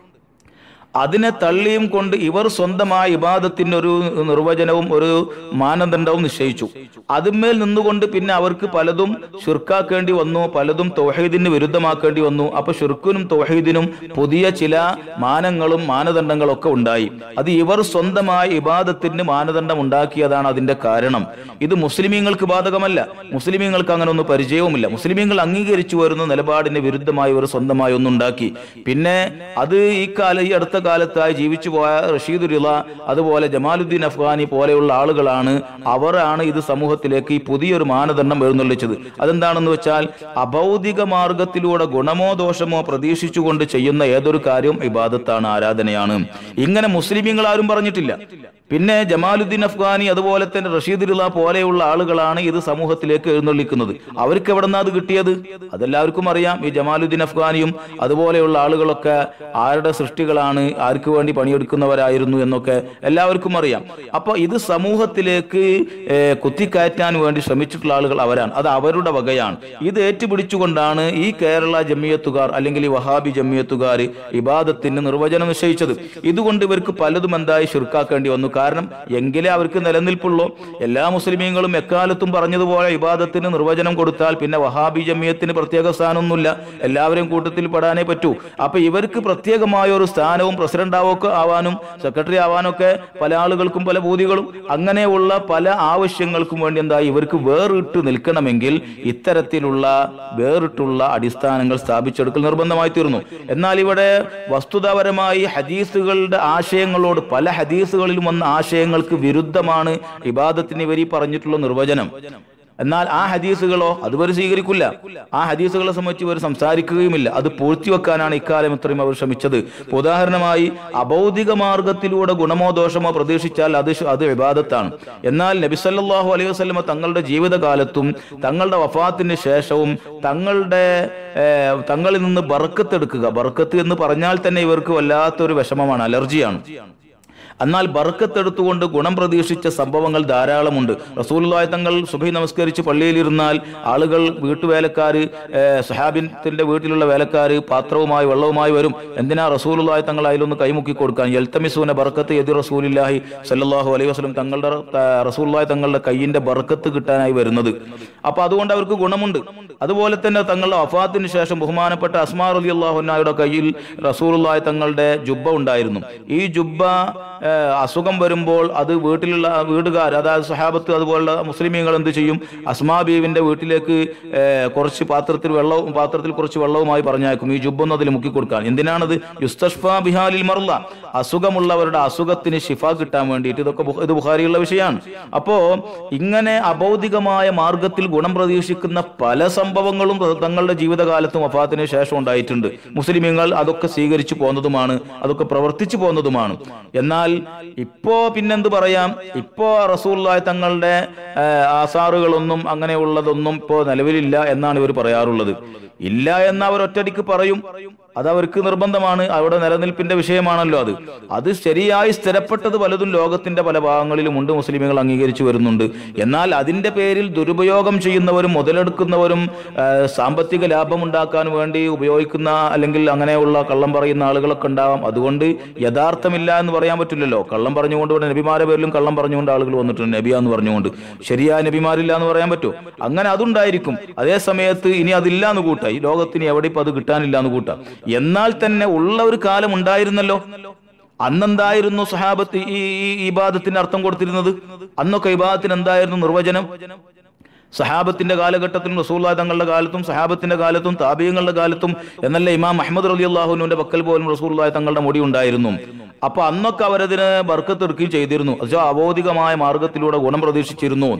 അതിനെ തള്ളിയും കൊണ്ട് ഇവർ സ്വന്തമായ ഇബാദത്തിന്റെ ഒരു നിർവചനവും ഒരു മാനദണ്ഡവും നിശ്ചയിച്ചു അതിന്മേൽ നിന്നുകൊണ്ട് പിന്നെ അവർക്ക് പലതും ഷിർക്കാക്കേണ്ടി വന്നു പലതും തൗഹീദിന് വിരുദ്ധമാക്കേണ്ടി വന്നു അപ്പൊ ഷിർക്കിനും തൗഹീദിനും പുതിയ ചില മാനങ്ങളും മാനദണ്ഡങ്ങളും ഒക്കെ ഉണ്ടായി അത് ഇവർ സ്വന്തമായ ഇബാദത്തിന് മാനദണ്ഡം ഉണ്ടാക്കിയതാണ് അതിന്റെ കാരണം ഇത് മുസ്ലിമീങ്ങൾക്ക് ബാധകമല്ല മുസ്ലിമീങ്ങൾക്ക് അങ്ങനെ ഒന്നും പരിചയവുമില്ല മുസ്ലിമീങ്ങൾ അംഗീകരിച്ചു വരുന്ന നിലപാടിന് വിരുദ്ധമായി ഇവർ സ്വന്തമായി ഒന്നുണ്ടാക്കി പിന്നെ അത് ഈ കാല ഈ അടുത്ത കാലത്തായി ജീവിച്ചു പോയ റഷീദ് റിള അതുപോലെ ജമാലുദ്ദീൻ അഫ്ഗാനി പോലെയുള്ള ആളുകളാണ് അവരാണ് ഇത് സമൂഹത്തിലേക്ക് ഈ പുതിയൊരു മാനദണ്ഡം എഴുന്നള്ളിച്ചത് അതെന്താണെന്ന് വെച്ചാൽ അഭൗതിക മാർഗത്തിലൂടെ ഗുണമോ ദോഷമോ പ്രതീക്ഷിച്ചുകൊണ്ട് ചെയ്യുന്ന ഏതൊരു കാര്യവും ഇബാദത്താണ് ആരാധനയാണ് ഇങ്ങനെ മുസ്ലിമീങ്ങൾ ആരും പറഞ്ഞിട്ടില്ല പിന്നെ ജമാലുദ്ദീൻ അഫ്ഗാനി അതുപോലെ തന്നെ റഷീദ് റിള പോലെയുള്ള ആളുകളാണ് ഇത് സമൂഹത്തിലേക്ക് എഴുന്നള്ളിക്കുന്നത് അവർക്ക് എവിടെ നിന്നാ അത് കിട്ടിയത് അതെല്ലാവർക്കും അറിയാം ഈ ജമാലുദ്ദീൻ അഫ്ഗാനിയും അതുപോലെയുള്ള ആളുകളൊക്കെ ആരുടെ സൃഷ്ടികളാണ് ആർക്ക് വേണ്ടി പണിയെടുക്കുന്നവരായിരുന്നു എന്നൊക്കെ എല്ലാവർക്കും അറിയാം അപ്പൊ ഇത് സമൂഹത്തിലേക്ക് ഏഹ്, കുത്തിക്കയറ്റാൻ വേണ്ടി ശ്രമിച്ചിട്ടുള്ള ആളുകൾ അവരാണ് അത് അവരുടെ വകയാണ് ഇത് ഏറ്റുപിടിച്ചുകൊണ്ടാണ് ഈ കേരള ജമിയത്തുകാർ അല്ലെങ്കിൽ ഈ വഹാബി ജമിയത്തുകാർ ഇബാദത്തിന് നിർവചനം നിശ്ചയിച്ചത് ഇതുകൊണ്ട് ഇവർക്ക് പലതും എന്തായി ശിർക്കാക്കേണ്ടി വന്നു കാരണം എങ്കിലേ അവർക്ക് നിലനിൽപ്പുള്ളൂ എല്ലാ മുസ്ലിമീങ്ങളും എക്കാലത്തും പറഞ്ഞതുപോലെ ഇബാദത്തിന് നിർവചനം കൊടുത്താൽ പിന്നെ വഹാബി ജമിയത്തിന് പ്രത്യേക സ്ഥാനമൊന്നുമില്ല എല്ലാവരെയും കൂട്ടത്തിൽ പെടാനേ പറ്റൂ അപ്പൊ ഇവർക്ക് പ്രത്യേകമായ ഒരു സ്ഥാനവും പ്രസിഡന്റ് ആവൊക്കെ ആവാനും സെക്രട്ടറി ആവാനൊക്കെ പല ആളുകൾക്കും പല ബൂതികളും അങ്ങനെയുള്ള പല ആവശ്യങ്ങൾക്കും വേണ്ടി എന്താ ഇവർക്ക് വേറിട്ട് നിൽക്കണമെങ്കിൽ ഇത്തരത്തിലുള്ള വേറിട്ടുള്ള അടിസ്ഥാനങ്ങൾ സ്ഥാപിച്ചെടുക്കൽ നിർബന്ധമായി തീർന്നു എന്നാൽ ഇവിടെ വസ്തുതാപരമായി ഹദീസുകളുടെ ആശയങ്ങളോട് പല ഹദീസുകളിലും വന്ന ആശയങ്ങൾക്ക് വിരുദ്ധമാണ് ഇബാദത്തിന് ഇവർ ഈ പറഞ്ഞിട്ടുള്ള നിർവചനം എന്നാൽ ആ ഹദീസുകളോ അതുവർ സ്വീകരിക്കില്ല ആ ഹദീസുകളെ സംബന്ധിച്ച് ഇവർ സംസാരിക്കുകയുമില്ല അത് പൂഴ്ത്തിവെക്കാനാണ് ഇക്കാലം ഇത്രയും അവർ ശ്രമിച്ചത് ഇപ്പൊ ഉദാഹരണമായി അബൗദിക മാർഗത്തിലൂടെ ഗുണമോ ദോഷമോ പ്രതീക്ഷിച്ചാൽ അത് ശ- അത് വിവാദത്താണ് എന്നാൽ നബിസല്ലാഹു അലൈഹി വസ്ലമ തങ്ങളുടെ ജീവിതകാലത്തും തങ്ങളുടെ വഫാത്തിന് ശേഷവും തങ്ങളുടെ ഏർ, തങ്ങളിൽ നിന്ന് ബർക്കത്തെടുക്കുക ബർക്കത്ത് എന്ന് പറഞ്ഞാൽ തന്നെ ഇവർക്ക് വല്ലാത്തൊരു വിഷമമാണ് അലർജിയാണ് എന്നാൽ ബർക്കത്തെടുത്തുകൊണ്ട് ഗുണം പ്രതീക്ഷിച്ച സംഭവങ്ങൾ ധാരാളമുണ്ട് റസൂലുള്ളാഹി തങ്ങൾ സുബഹി നമസ്കരിച്ച് പള്ളിയിലിരുന്നാൽ ആളുകൾ വീട്ടുവേലക്കാര് ഏഹ്, സഹാബിന്റെ വീട്ടിലുള്ള വേലക്കാര് പാത്രവുമായി വെള്ളവുമായി വരും എന്തിനാ റസൂലുള്ളാഹി തങ്ങൾ അതിലൊന്ന് കൈമുക്കി കൊടുക്കാൻ എൽത്തമിസൂന ബർക്കത്ത് എതി റസൂലില്ലാഹി സല്ലല്ലാഹു അലൈഹി വസല്ലം തങ്ങളുടെ ത- റസൂലുള്ളാഹി തങ്ങളുടെ കയ്യിന്റെ ബർക്കത്ത് കിട്ടാനായി വരുന്നത് അപ്പൊ അതുകൊണ്ട് അവർക്ക് ഗുണമുണ്ട് അതുപോലെ തന്നെ തങ്ങളുടെ വഫാത്തിന് ശേഷം ബഹുമാനപ്പെട്ട അസ്മാ റലി അള്ളാഹുനായുടെ കയ്യിൽ റസൂലുള്ളാഹി തങ്ങളുടെ ജുബ്ബ ഉണ്ടായിരുന്നു ഈ ജുബ്ബ ഏഹ്, അസുഖം വരുമ്പോൾ അത് വീട്ടിലുള്ള വീടുകാർ അതായത് സഹാബത്ത് അതുപോലുള്ള മുസ്ലിമീങ്ങൾ എന്ത് ചെയ്യും അസ്മാ ബീവിന്റെ വീട്ടിലേക്ക് ഏഹ്, കുറച്ച് പാത്രത്തിൽ വെള്ളവും പാത്രത്തിൽ കുറച്ച് വെള്ളവുമായി പറഞ്ഞയക്കും ഈ ജുബ്ബൊന്നും അതിൽ മുക്കി കൊടുക്കാൻ എന്തിനാണത് യുസ്തഷ്ഫ ബിഹാലിൽ മറുള്ള അസുഖമുള്ളവരുടെ അസുഖത്തിന് ഷിഫ കിട്ടാൻ വേണ്ടിയിട്ട് ഇതൊക്കെ ബുഖ- ഇത് ബുഖാരിയുള്ള വിഷയമാണ് അപ്പോ ഇങ്ങനെ അബൗദികമായ മാർഗത്തിൽ ഗുണം പ്രതീക്ഷിക്കുന്ന പല സംഭവങ്ങളും തങ്ങളുടെ ജീവിതകാലത്തും വഫാത്തിന് ശേഷം ഉണ്ടായിട്ടുണ്ട് മുസ്ലിമീങ്ങൾ അതൊക്കെ സ്വീകരിച്ചു പോന്നതുമാണ് അതൊക്കെ പ്രവർത്തിച്ചു പോന്നതുമാണ് എന്നാൽ ഇപ്പോ പിന്നെന്ത് പറയാം ഇപ്പോ റസൂള്ളായി തങ്ങളുടെ ആ, ആസാറുകളൊന്നും അങ്ങനെയുള്ളതൊന്നും ഇപ്പോ നിലവിലില്ല എന്നാണ് ഇവർ പറയാറുള്ളത് ഇല്ല എന്ന് അവർ ഒറ്റടിക്ക് പറയും അത് അവർക്ക് നിർബന്ധമാണ് അവിടെ നിലനിൽപ്പിന്റെ വിഷയമാണല്ലോ അത് അത് ശരിയായി സ്ഥിരപ്പെട്ടത് പലതും ലോകത്തിന്റെ പല ഭാഗങ്ങളിലും ഉണ്ട് മുസ്ലിമുകൾ അംഗീകരിച്ചു വരുന്നുണ്ട് എന്നാൽ അതിന്റെ പേരിൽ ദുരുപയോഗം ചെയ്യുന്നവരും മുതലെടുക്കുന്നവരും ആ, സാമ്പത്തിക ലാഭം ഉണ്ടാക്കാൻ വേണ്ടി ഉപയോഗിക്കുന്ന അല്ലെങ്കിൽ അങ്ങനെയുള്ള കള്ളം പറയുന്ന ആളുകളൊക്കെ ഉണ്ടാവാം അതുകൊണ്ട് യഥാർത്ഥമില്ല എന്ന് പറയാൻ പറ്റില്ലല്ലോ കള്ളം പറഞ്ഞുകൊണ്ട് ഇവിടെ നബിമാരെ പേരിലും കള്ളം പറഞ്ഞുകൊണ്ട് ആളുകൾ വന്നിട്ടുണ്ട് നബിയ എന്ന് പറഞ്ഞുകൊണ്ട് ശരിയായ നബിമാരില്ല എന്ന് പറയാൻ പറ്റുമോ അങ്ങനെ അതുണ്ടായിരിക്കും അതേ സമയത്ത് ഇനി അതില്ല എന്ന് കൂട്ടാം ഈ ലോകത്തിന് എവിടെ ഇപ്പൊ അത് കിട്ടാനില്ല എന്ന് കൂട്ടാം എന്നാൽ തന്നെ ഉള്ള ഒരു കാലം ഉണ്ടായിരുന്നല്ലോ അന്നെന്തായിരുന്നു സഹാബത്ത് ഈ ഈ ഇബാദത്തിന് അർത്ഥം കൊടുത്തിരുന്നത് അന്നൊക്കെ ഇബാദത്തിന് എന്തായിരുന്നു നിർവചനം സഹാബത്തിന്റെ കാലഘട്ടത്തിലും റസൂല്ലാ തങ്ങളുടെ കാലത്തും സഹാബത്തിന്റെ കാലത്തും താബീയങ്ങളുടെ കാലത്തും എന്നല്ല ഇമാം മുഹമ്മദ് റലി അള്ളാഹുവിന്റെ പക്കൽ പോലും റസൂല്ലായ തങ്ങളുടെ മുടി ഉണ്ടായിരുന്നു അപ്പൊ അന്നൊക്കെ അവരതിന് ബർക്കത്തെടുക്കുകയും ചെയ്തിരുന്നു അത് അവോധികമായ മാർഗത്തിലൂടെ ഗുണം പ്രതീക്ഷിച്ചിരുന്നു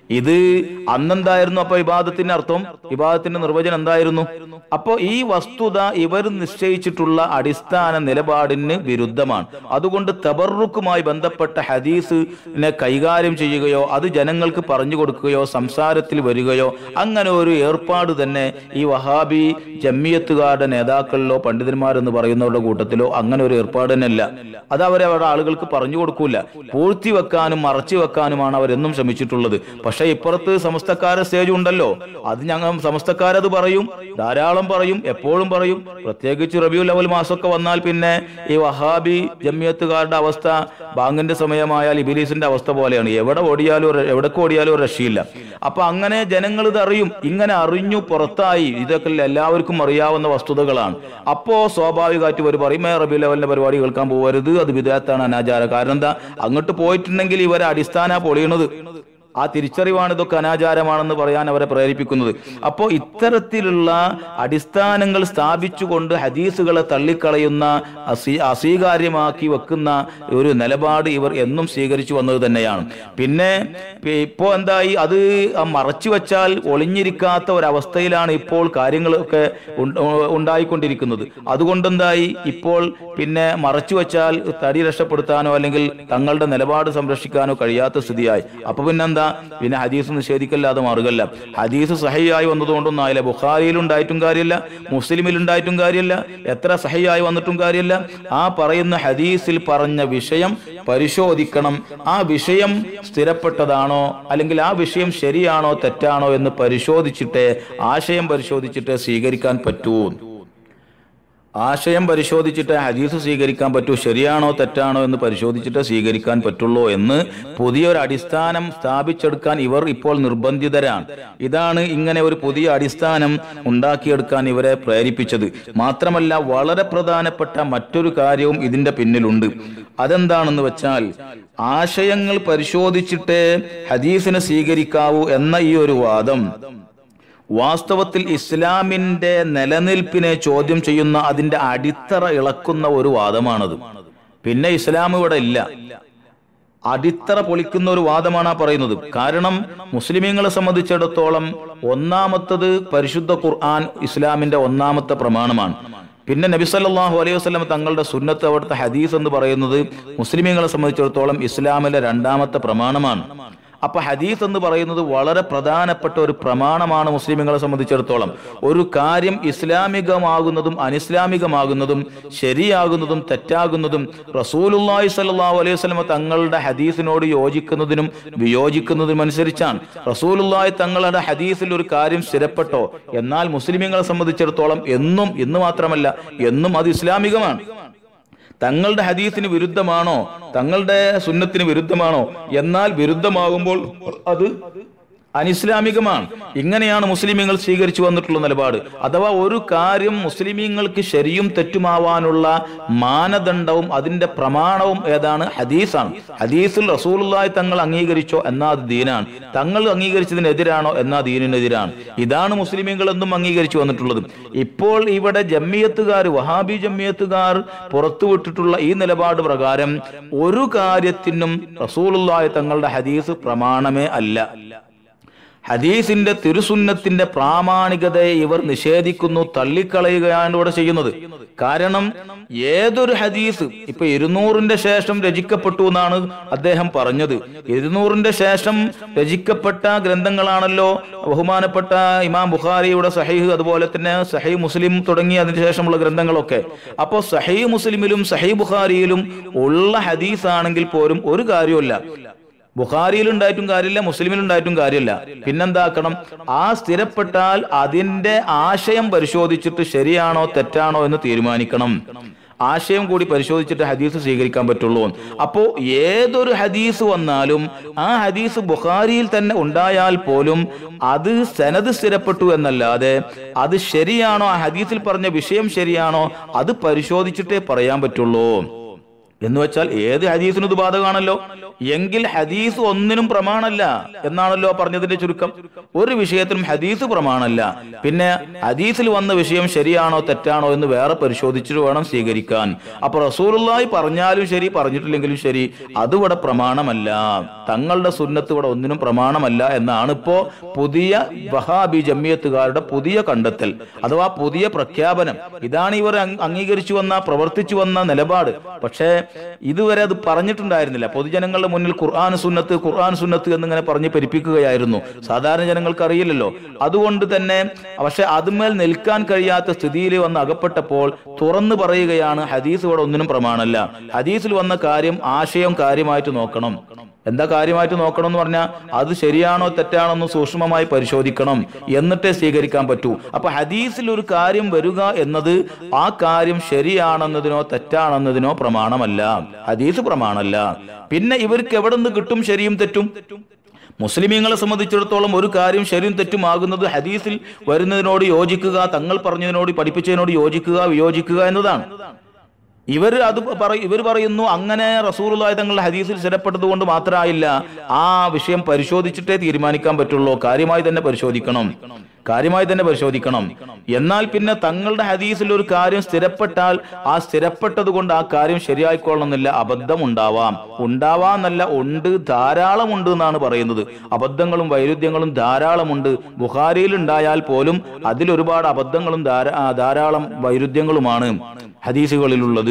ഇത് അന്നെന്തായിരുന്നു അപ്പൊ ഇബാദത്തിന്റെ അർത്ഥം ഇബാദത്തിന്റെ നിർവചനം എന്തായിരുന്നു അപ്പോ ഈ വസ്തുത ഇവർ നിശ്ചയിച്ചിട്ടുള്ള അടിസ്ഥാന നിലപാടിന് വിരുദ്ധമാണ് അതുകൊണ്ട് തബറുക്കുമായി ബന്ധപ്പെട്ട ഹദീസിനെ കൈകാര്യം ചെയ്യുകയോ അത് ജനങ്ങൾക്ക് പറഞ്ഞു കൊടുക്കുകയോ സംസാരത്തിൽ വരികയോ അങ്ങനെ ഒരു ഏർപ്പാട് തന്നെ ഈ വഹാബി ജമ്മിയത്തുകാരുടെ നേതാക്കളിലോ പണ്ഡിതന്മാരെന്ന് പറയുന്നവരുടെ കൂട്ടത്തിലോ അങ്ങനെ ഒരു ഏർപ്പാട് തന്നെ അല്ല അത് അവരെ അവരുടെ ആളുകൾക്ക് പറഞ്ഞു കൊടുക്കൂല പൂഴ്ത്തി വെക്കാനും മറച്ചു വെക്കാനുമാണ് അവരെന്നും ശ്രമിച്ചിട്ടുള്ളത് പക്ഷെ ഇപ്പുറത്ത് സമസ്തക്കാരെ സ്റ്റേജ് ഉണ്ടല്ലോ അത് ഞങ്ങൾ സമസ്തക്കാരത് പറയും ധാരാളം പറയും എപ്പോഴും പറയും പ്രത്യേകിച്ച് റബിയു ലെവൽ മാസമൊക്കെ വന്നാൽ പിന്നെ ഈ വഹാബി ജമ്മിയത്തുകാരുടെ അവസ്ഥ ബാങ്കിന്റെ സമയമായാൽ ഇബിലീസിന്റെ അവസ്ഥ പോലെയാണ് എവിടെ ഓടിയാലും ഒരു- എവിടേക്ക് ഓടിയാലും ഒരു രക്ഷയില്ല അപ്പൊ അങ്ങനെ ജനങ്ങൾ ഇത് അറിയും ഇങ്ങനെ അറിഞ്ഞു പുറത്തായി ഇതൊക്കെ എല്ലാവർക്കും അറിയാവുന്ന വസ്തുതകളാണ് അപ്പോ സ്വാഭാവികമായിട്ട് ഒരു പറയും "ഏ, റബി ലെവലിന്റെ പരിപാടി കേൾക്കാൻ പോകരുത് അത് വിദേഹത്താണ് അനാചാരം കാരണം എന്താ അങ്ങോട്ട് പോയിട്ടുണ്ടെങ്കിൽ ഇവരെ അടിസ്ഥാന പൊളിയണത് ആ തിരിച്ചറിവാണ് ഇതൊക്കെ അനാചാരമാണെന്ന് പറയാൻ അവരെ പ്രേരിപ്പിക്കുന്നത് അപ്പോൾ ഇത്തരത്തിലുള്ള അടിസ്ഥാനങ്ങൾ സ്ഥാപിച്ചുകൊണ്ട് ഹദീസുകളെ തള്ളിക്കളയുന്ന അസീ- അസ്വീകാര്യമാക്കി വെക്കുന്ന ഒരു നിലപാട് ഇവർ എന്നും സ്വീകരിച്ചു വന്നത് തന്നെയാണ് പിന്നെ പി- ഇപ്പോ എന്തായി അത് ആ മറച്ചു വെച്ചാൽ ഒളിഞ്ഞിരിക്കാത്ത ഒരവസ്ഥയിലാണ് ഇപ്പോൾ കാര്യങ്ങളൊക്കെ ഉണ്ട- ഉണ്ടായിക്കൊണ്ടിരിക്കുന്നത് അതുകൊണ്ടെന്തായി ഇപ്പോൾ പിന്നെ മറച്ചു വെച്ചാൽ തടി രക്ഷപ്പെടുത്താനോ അല്ലെങ്കിൽ തങ്ങളുടെ നിലപാട് സംരക്ഷിക്കാനോ കഴിയാത്ത സ്ഥിതിയായി അപ്പൊ പിന്നെന്താ പിന്നെ ഹദീസ് നിഷേധിക്കല്ലാതെ മാറുകല്ല ഹദീസ് സഹിയായി വന്നതുകൊണ്ടൊന്നും ആയില്ല ബുഖാരിയിൽ ഉണ്ടായിട്ടും കാര്യമില്ല മുസ്ലിമിൽ ഉണ്ടായിട്ടും കാര്യമില്ല എത്ര സഹിയായി വന്നിട്ടും കാര്യമില്ല ആ പറയുന്ന ഹദീസിൽ പറഞ്ഞ വിഷയം പരിശോധിക്കണം ആ വിഷയം സ്ഥിരപ്പെട്ടതാണോ അല്ലെങ്കിൽ ആ വിഷയം ശരിയാണോ തെറ്റാണോ എന്ന് പരിശോധിച്ചിട്ടേ ആശയം പരിശോധിച്ചിട്ടേ സ്വീകരിക്കാൻ പറ്റൂ ആശയം പരിശോധിച്ചിട്ട് ഹദീസ് സ്വീകരിക്കാൻ പറ്റൂ ശരിയാണോ തെറ്റാണോ എന്ന് പരിശോധിച്ചിട്ട് സ്വീകരിക്കാൻ പറ്റുള്ളൂ എന്ന് പുതിയൊരു അടിസ്ഥാനം സ്ഥാപിച്ചെടുക്കാൻ ഇവർ ഇപ്പോൾ നിർബന്ധിതരാണ് ഇതാണ് ഇങ്ങനെ ഒരു പുതിയ അടിസ്ഥാനം ഉണ്ടാക്കിയെടുക്കാൻ ഇവരെ പ്രേരിപ്പിച്ചത് മാത്രമല്ല വളരെ പ്രധാനപ്പെട്ട മറ്റൊരു കാര്യവും ഇതിന്റെ പിന്നിലുണ്ട് അതെന്താണെന്ന് വെച്ചാൽ ആശയങ്ങൾ പരിശോധിച്ചിട്ട് ഹദീസിനെ സ്വീകരിക്കാവൂ എന്ന ഈ ഒരു വാദം വാസ്തവത്തിൽ ഇസ്ലാമിന്റെ നിലനിൽപ്പിനെ ചോദ്യം ചെയ്യുന്ന അതിന്റെ അടിത്തറ ഇളക്കുന്ന ഒരു വാദമാണത് പിന്നെ ഇസ്ലാം ഇവിടെ ഇല്ല അടിത്തറ പൊളിക്കുന്ന ഒരു വാദമാണ് ആ പറയുന്നത് കാരണം മുസ്ലിമീങ്ങളെ സംബന്ധിച്ചിടത്തോളം ഒന്നാമത്തത് പരിശുദ്ധ ഖുർആൻ ഇസ്ലാമിന്റെ ഒന്നാമത്തെ പ്രമാണമാണ് പിന്നെ നബി സല്ലല്ലാഹു അലൈഹി വസല്ലം തങ്ങളുടെ സുന്നത്ത് അവിടുത്തെ ഹദീസ് എന്ന് പറയുന്നത് മുസ്ലിമീങ്ങളെ സംബന്ധിച്ചിടത്തോളം ഇസ്ലാമിലെ രണ്ടാമത്തെ പ്രമാണമാണ് അപ്പൊ ഹദീസ് എന്ന് പറയുന്നത് വളരെ പ്രധാനപ്പെട്ട ഒരു പ്രമാണമാണ് മുസ്ലിമുകളെ സംബന്ധിച്ചിടത്തോളം ഒരു കാര്യം ഇസ്ലാമികമാകുന്നതും അനിസ്ലാമികമാകുന്നതും ശരിയാകുന്നതും തെറ്റാകുന്നതും റസൂലുള്ളാഹി സ്വല്ലല്ലാഹു അലൈഹി വസല്ലം തങ്ങളുടെ ഹദീസിനോട് യോജിക്കുന്നതിനും വിയോജിക്കുന്നതിനും അനുസരിച്ചാണ് റസൂലുള്ളാഹി തങ്ങളുടെ ഹദീസിൽ ഒരു കാര്യം സ്ഥിരപ്പെട്ടോ എന്നാൽ മുസ്ലിമുകളെ സംബന്ധിച്ചിടത്തോളം എന്നും ഇന്ന് മാത്രമല്ല എന്നും അത് ഇസ്ലാമികമാണ് തങ്ങളുടെ ഹദീസിന് വിരുദ്ധമാണോ തങ്ങളുടെ സുന്നത്തിന് വിരുദ്ധമാണോ എന്നാൽ വിരുദ്ധമാകുമ്പോൾ അത് അനിസ്ലാമികമാണ് ഇങ്ങനെയാണ് മുസ്ലിമീങ്ങൾ സ്വീകരിച്ചു വന്നിട്ടുള്ള നിലപാട് അഥവാ ഒരു കാര്യം മുസ്ലിമീങ്ങൾക്ക് ശരിയും തെറ്റുമാവാനുള്ള മാനദണ്ഡവും അതിന്റെ പ്രമാണവും ഏതാണ് ഹദീസാണ് ഹദീസിൽ റസൂലുള്ളാഹി തങ്ങൾ അംഗീകരിച്ചോ എന്നാ അത് ദീനാണ് തങ്ങൾ അംഗീകരിച്ചതിനെതിരാണോ എന്നാ ദീനിനെതിരാണ് ഇതാണ് മുസ്ലിമീങ്ങൾ എന്നും അംഗീകരിച്ചു വന്നിട്ടുള്ളത് ഇപ്പോൾ ഇവിടെ ജമ്മിയത്തുകാർ വഹാബി ജമ്മിയത്തുകാർ പുറത്തുവിട്ടിട്ടുള്ള ഈ നിലപാട് പ്രകാരം ഒരു കാര്യത്തിനും റസൂലുള്ളാഹി തങ്ങളുടെ ഹദീസ് പ്രമാണമേ അല്ല ഹദീസിന്റെ തിരുസുന്നത്തിന്റെ പ്രാമാണികതയെ ഇവർ നിഷേധിക്കുന്നു തള്ളിക്കളയുകയാണ് ഇവിടെ ചെയ്യുന്നത് കാരണം ഏതൊരു ഹദീസ് ഇപ്പൊ ഇരുന്നൂറിന്റെ ശേഷം രചിക്കപ്പെട്ടു എന്നാണ് അദ്ദേഹം പറഞ്ഞത് ഇരുന്നൂറിന്റെ ശേഷം രചിക്കപ്പെട്ട ഗ്രന്ഥങ്ങളാണല്ലോ ബഹുമാനപ്പെട്ട ഇമാം ബുഖാരിയുടെ സഹീഹ് അതുപോലെ തന്നെ സഹീ മുസ്ലിം തുടങ്ങി അതിനുശേഷമുള്ള ഗ്രന്ഥങ്ങളൊക്കെ അപ്പോൾ സഹീ മുസ്ലിമിലും സഹീ ബുഖാരിയിലും ഉള്ള ഹദീസ് ആണെങ്കിൽ പോലും ഒരു കാര്യമല്ല ബുഖാരിയിൽ ഉണ്ടായിട്ടും കാര്യമില്ല മുസ്ലിമിൽ ഉണ്ടായിട്ടും കാര്യമില്ല പിന്നെന്താക്കണം ആ സ്ഥിരപ്പെട്ടാൽ അതിന്റെ ആശയം പരിശോധിച്ചിട്ട് ശരിയാണോ തെറ്റാണോ എന്ന് തീരുമാനിക്കണം ആശയം കൂടി പരിശോധിച്ചിട്ട് ഹദീസ് സ്വീകരിക്കാൻ പറ്റുള്ളൂ അപ്പോ ഏതൊരു ഹദീസ് വന്നാലും ആ ഹദീസ് ബുഖാരിയിൽ തന്നെ ഉണ്ടായാൽ പോലും അത് സനത് സ്ഥിരപ്പെട്ടു എന്നല്ലാതെ അത് ശരിയാണോ ആ ഹദീസിൽ പറഞ്ഞ വിഷയം ശരിയാണോ അത് പരിശോധിച്ചിട്ടേ പറയാൻ പറ്റുള്ളൂ എന്ന് വെച്ചാൽ ഏത് ഹദീസിനും ഇത് ബാധകമാണല്ലോ എങ്കിൽ ഹദീസ് ഒന്നിനും പ്രമാണല്ല എന്നാണല്ലോ പറഞ്ഞതിന്റെ ചുരുക്കം ഒരു വിഷയത്തിനും ഹദീസ് പ്രമാണല്ല പിന്നെ ഹദീസിൽ വന്ന വിഷയം ശരിയാണോ തെറ്റാണോ എന്ന് വേറെ പരിശോധിച്ചിട്ട് വേണം സ്വീകരിക്കാൻ അപ്പൊ റസൂലുള്ളാഹി പറഞ്ഞാലും ശരി പറഞ്ഞിട്ടില്ലെങ്കിലും ശരി അതിവിടെ പ്രമാണമല്ല തങ്ങളുടെ സുന്നത്ത് ഇവിടെ ഒന്നിനും പ്രമാണമല്ല എന്നാണ് ഇപ്പോ പുതിയ വഹാബി ജമ്മിയത്തുകാരുടെ പുതിയ കണ്ടെത്തൽ അഥവാ പുതിയ പ്രഖ്യാപനം ഇതാണ് ഇവർ അംഗ- അംഗീകരിച്ചു വന്ന പ്രവർത്തിച്ചു വന്ന നിലപാട് പക്ഷേ ഇതുവരെ അത് പറഞ്ഞിട്ടുണ്ടായിരുന്നില്ല പൊതുജനങ്ങളുടെ മുന്നിൽ ഖുർആൻ സുന്നത്ത് ഖുർആൻ സുന്നത്ത് എന്നിങ്ങനെ പറഞ്ഞ് പെരുപ്പിക്കുകയായിരുന്നു സാധാരണ ജനങ്ങൾക്ക് അറിയില്ലല്ലോ അതുകൊണ്ട് തന്നെ പക്ഷെ അതുമേൽ നിൽക്കാൻ കഴിയാത്ത സ്ഥിതിയിൽ വന്ന് അകപ്പെട്ടപ്പോൾ തുറന്നു പറയുകയാണ് ഹദീസ് ഇവിടെ ഒന്നിനും പ്രമാണമല്ല ഹദീസിൽ വന്ന കാര്യം ആശയം കാര്യമായിട്ട് നോക്കണം എന്താ കാര്യമായിട്ട് നോക്കണം എന്ന് പറഞ്ഞാൽ അത് ശരിയാണോ തെറ്റാണോ എന്ന് സൂക്ഷ്മമായി പരിശോധിക്കണം എന്നിട്ടേ സ്വീകരിക്കാൻ പറ്റൂ അപ്പൊ ഹദീസിൽ ഒരു കാര്യം വരിക എന്നത് ആ കാര്യം ശരിയാണെന്നതിനോ തെറ്റാണെന്നതിനോ പ്രമാണമല്ല ഹദീസ് പ്രമാണമല്ല പിന്നെ ഇവർക്ക് എവിടെ നിന്ന് കിട്ടും ശരിയും തെറ്റും മുസ്ലിമീങ്ങളെ സംബന്ധിച്ചിടത്തോളം ഒരു കാര്യം ശരിയും തെറ്റുമാകുന്നത് ഹദീസിൽ വരുന്നതിനോട് യോജിക്കുക തങ്ങൾ പറഞ്ഞതിനോട് പഠിപ്പിച്ചതിനോട് യോജിക്കുക വിയോജിക്കുക എന്നതാണ് ഇവർ അത് പറയും ഇവർ പറയുന്നു അങ്ങനെ റസൂറുള്ളാഹി തങ്ങളുടെ ഹദീസിൽ സ്ഥിരപ്പെട്ടത് കൊണ്ട് മാത്രമായില്ല ആ വിഷയം പരിശോധിച്ചിട്ടേ തീരുമാനിക്കാൻ പറ്റുള്ളൂ കാര്യമായി തന്നെ പരിശോധിക്കണം കാര്യമായി തന്നെ പരിശോധിക്കണം എന്നാൽ പിന്നെ തങ്ങളുടെ ഹദീസിൽ ഒരു കാര്യം സ്ഥിരപ്പെട്ടാൽ ആ സ്ഥിരപ്പെട്ടത് കൊണ്ട് ആ കാര്യം ശരിയായിക്കൊള്ളണമെന്നില്ല അബദ്ധം ഉണ്ടാവാം ഉണ്ടാവാന്നല്ല ഉണ്ട് ധാരാളം ഉണ്ട് എന്നാണ് പറയുന്നത് അബദ്ധങ്ങളും വൈരുദ്ധ്യങ്ങളും ധാരാളമുണ്ട് ബുഖാരിയിൽ ഉണ്ടായാൽ പോലും അതിൽ ഒരുപാട് അബദ്ധങ്ങളും ധാരാ- ആ, ധാരാളം വൈരുദ്ധ്യങ്ങളുമാണ് ഹദീസുകളിലുള്ളത്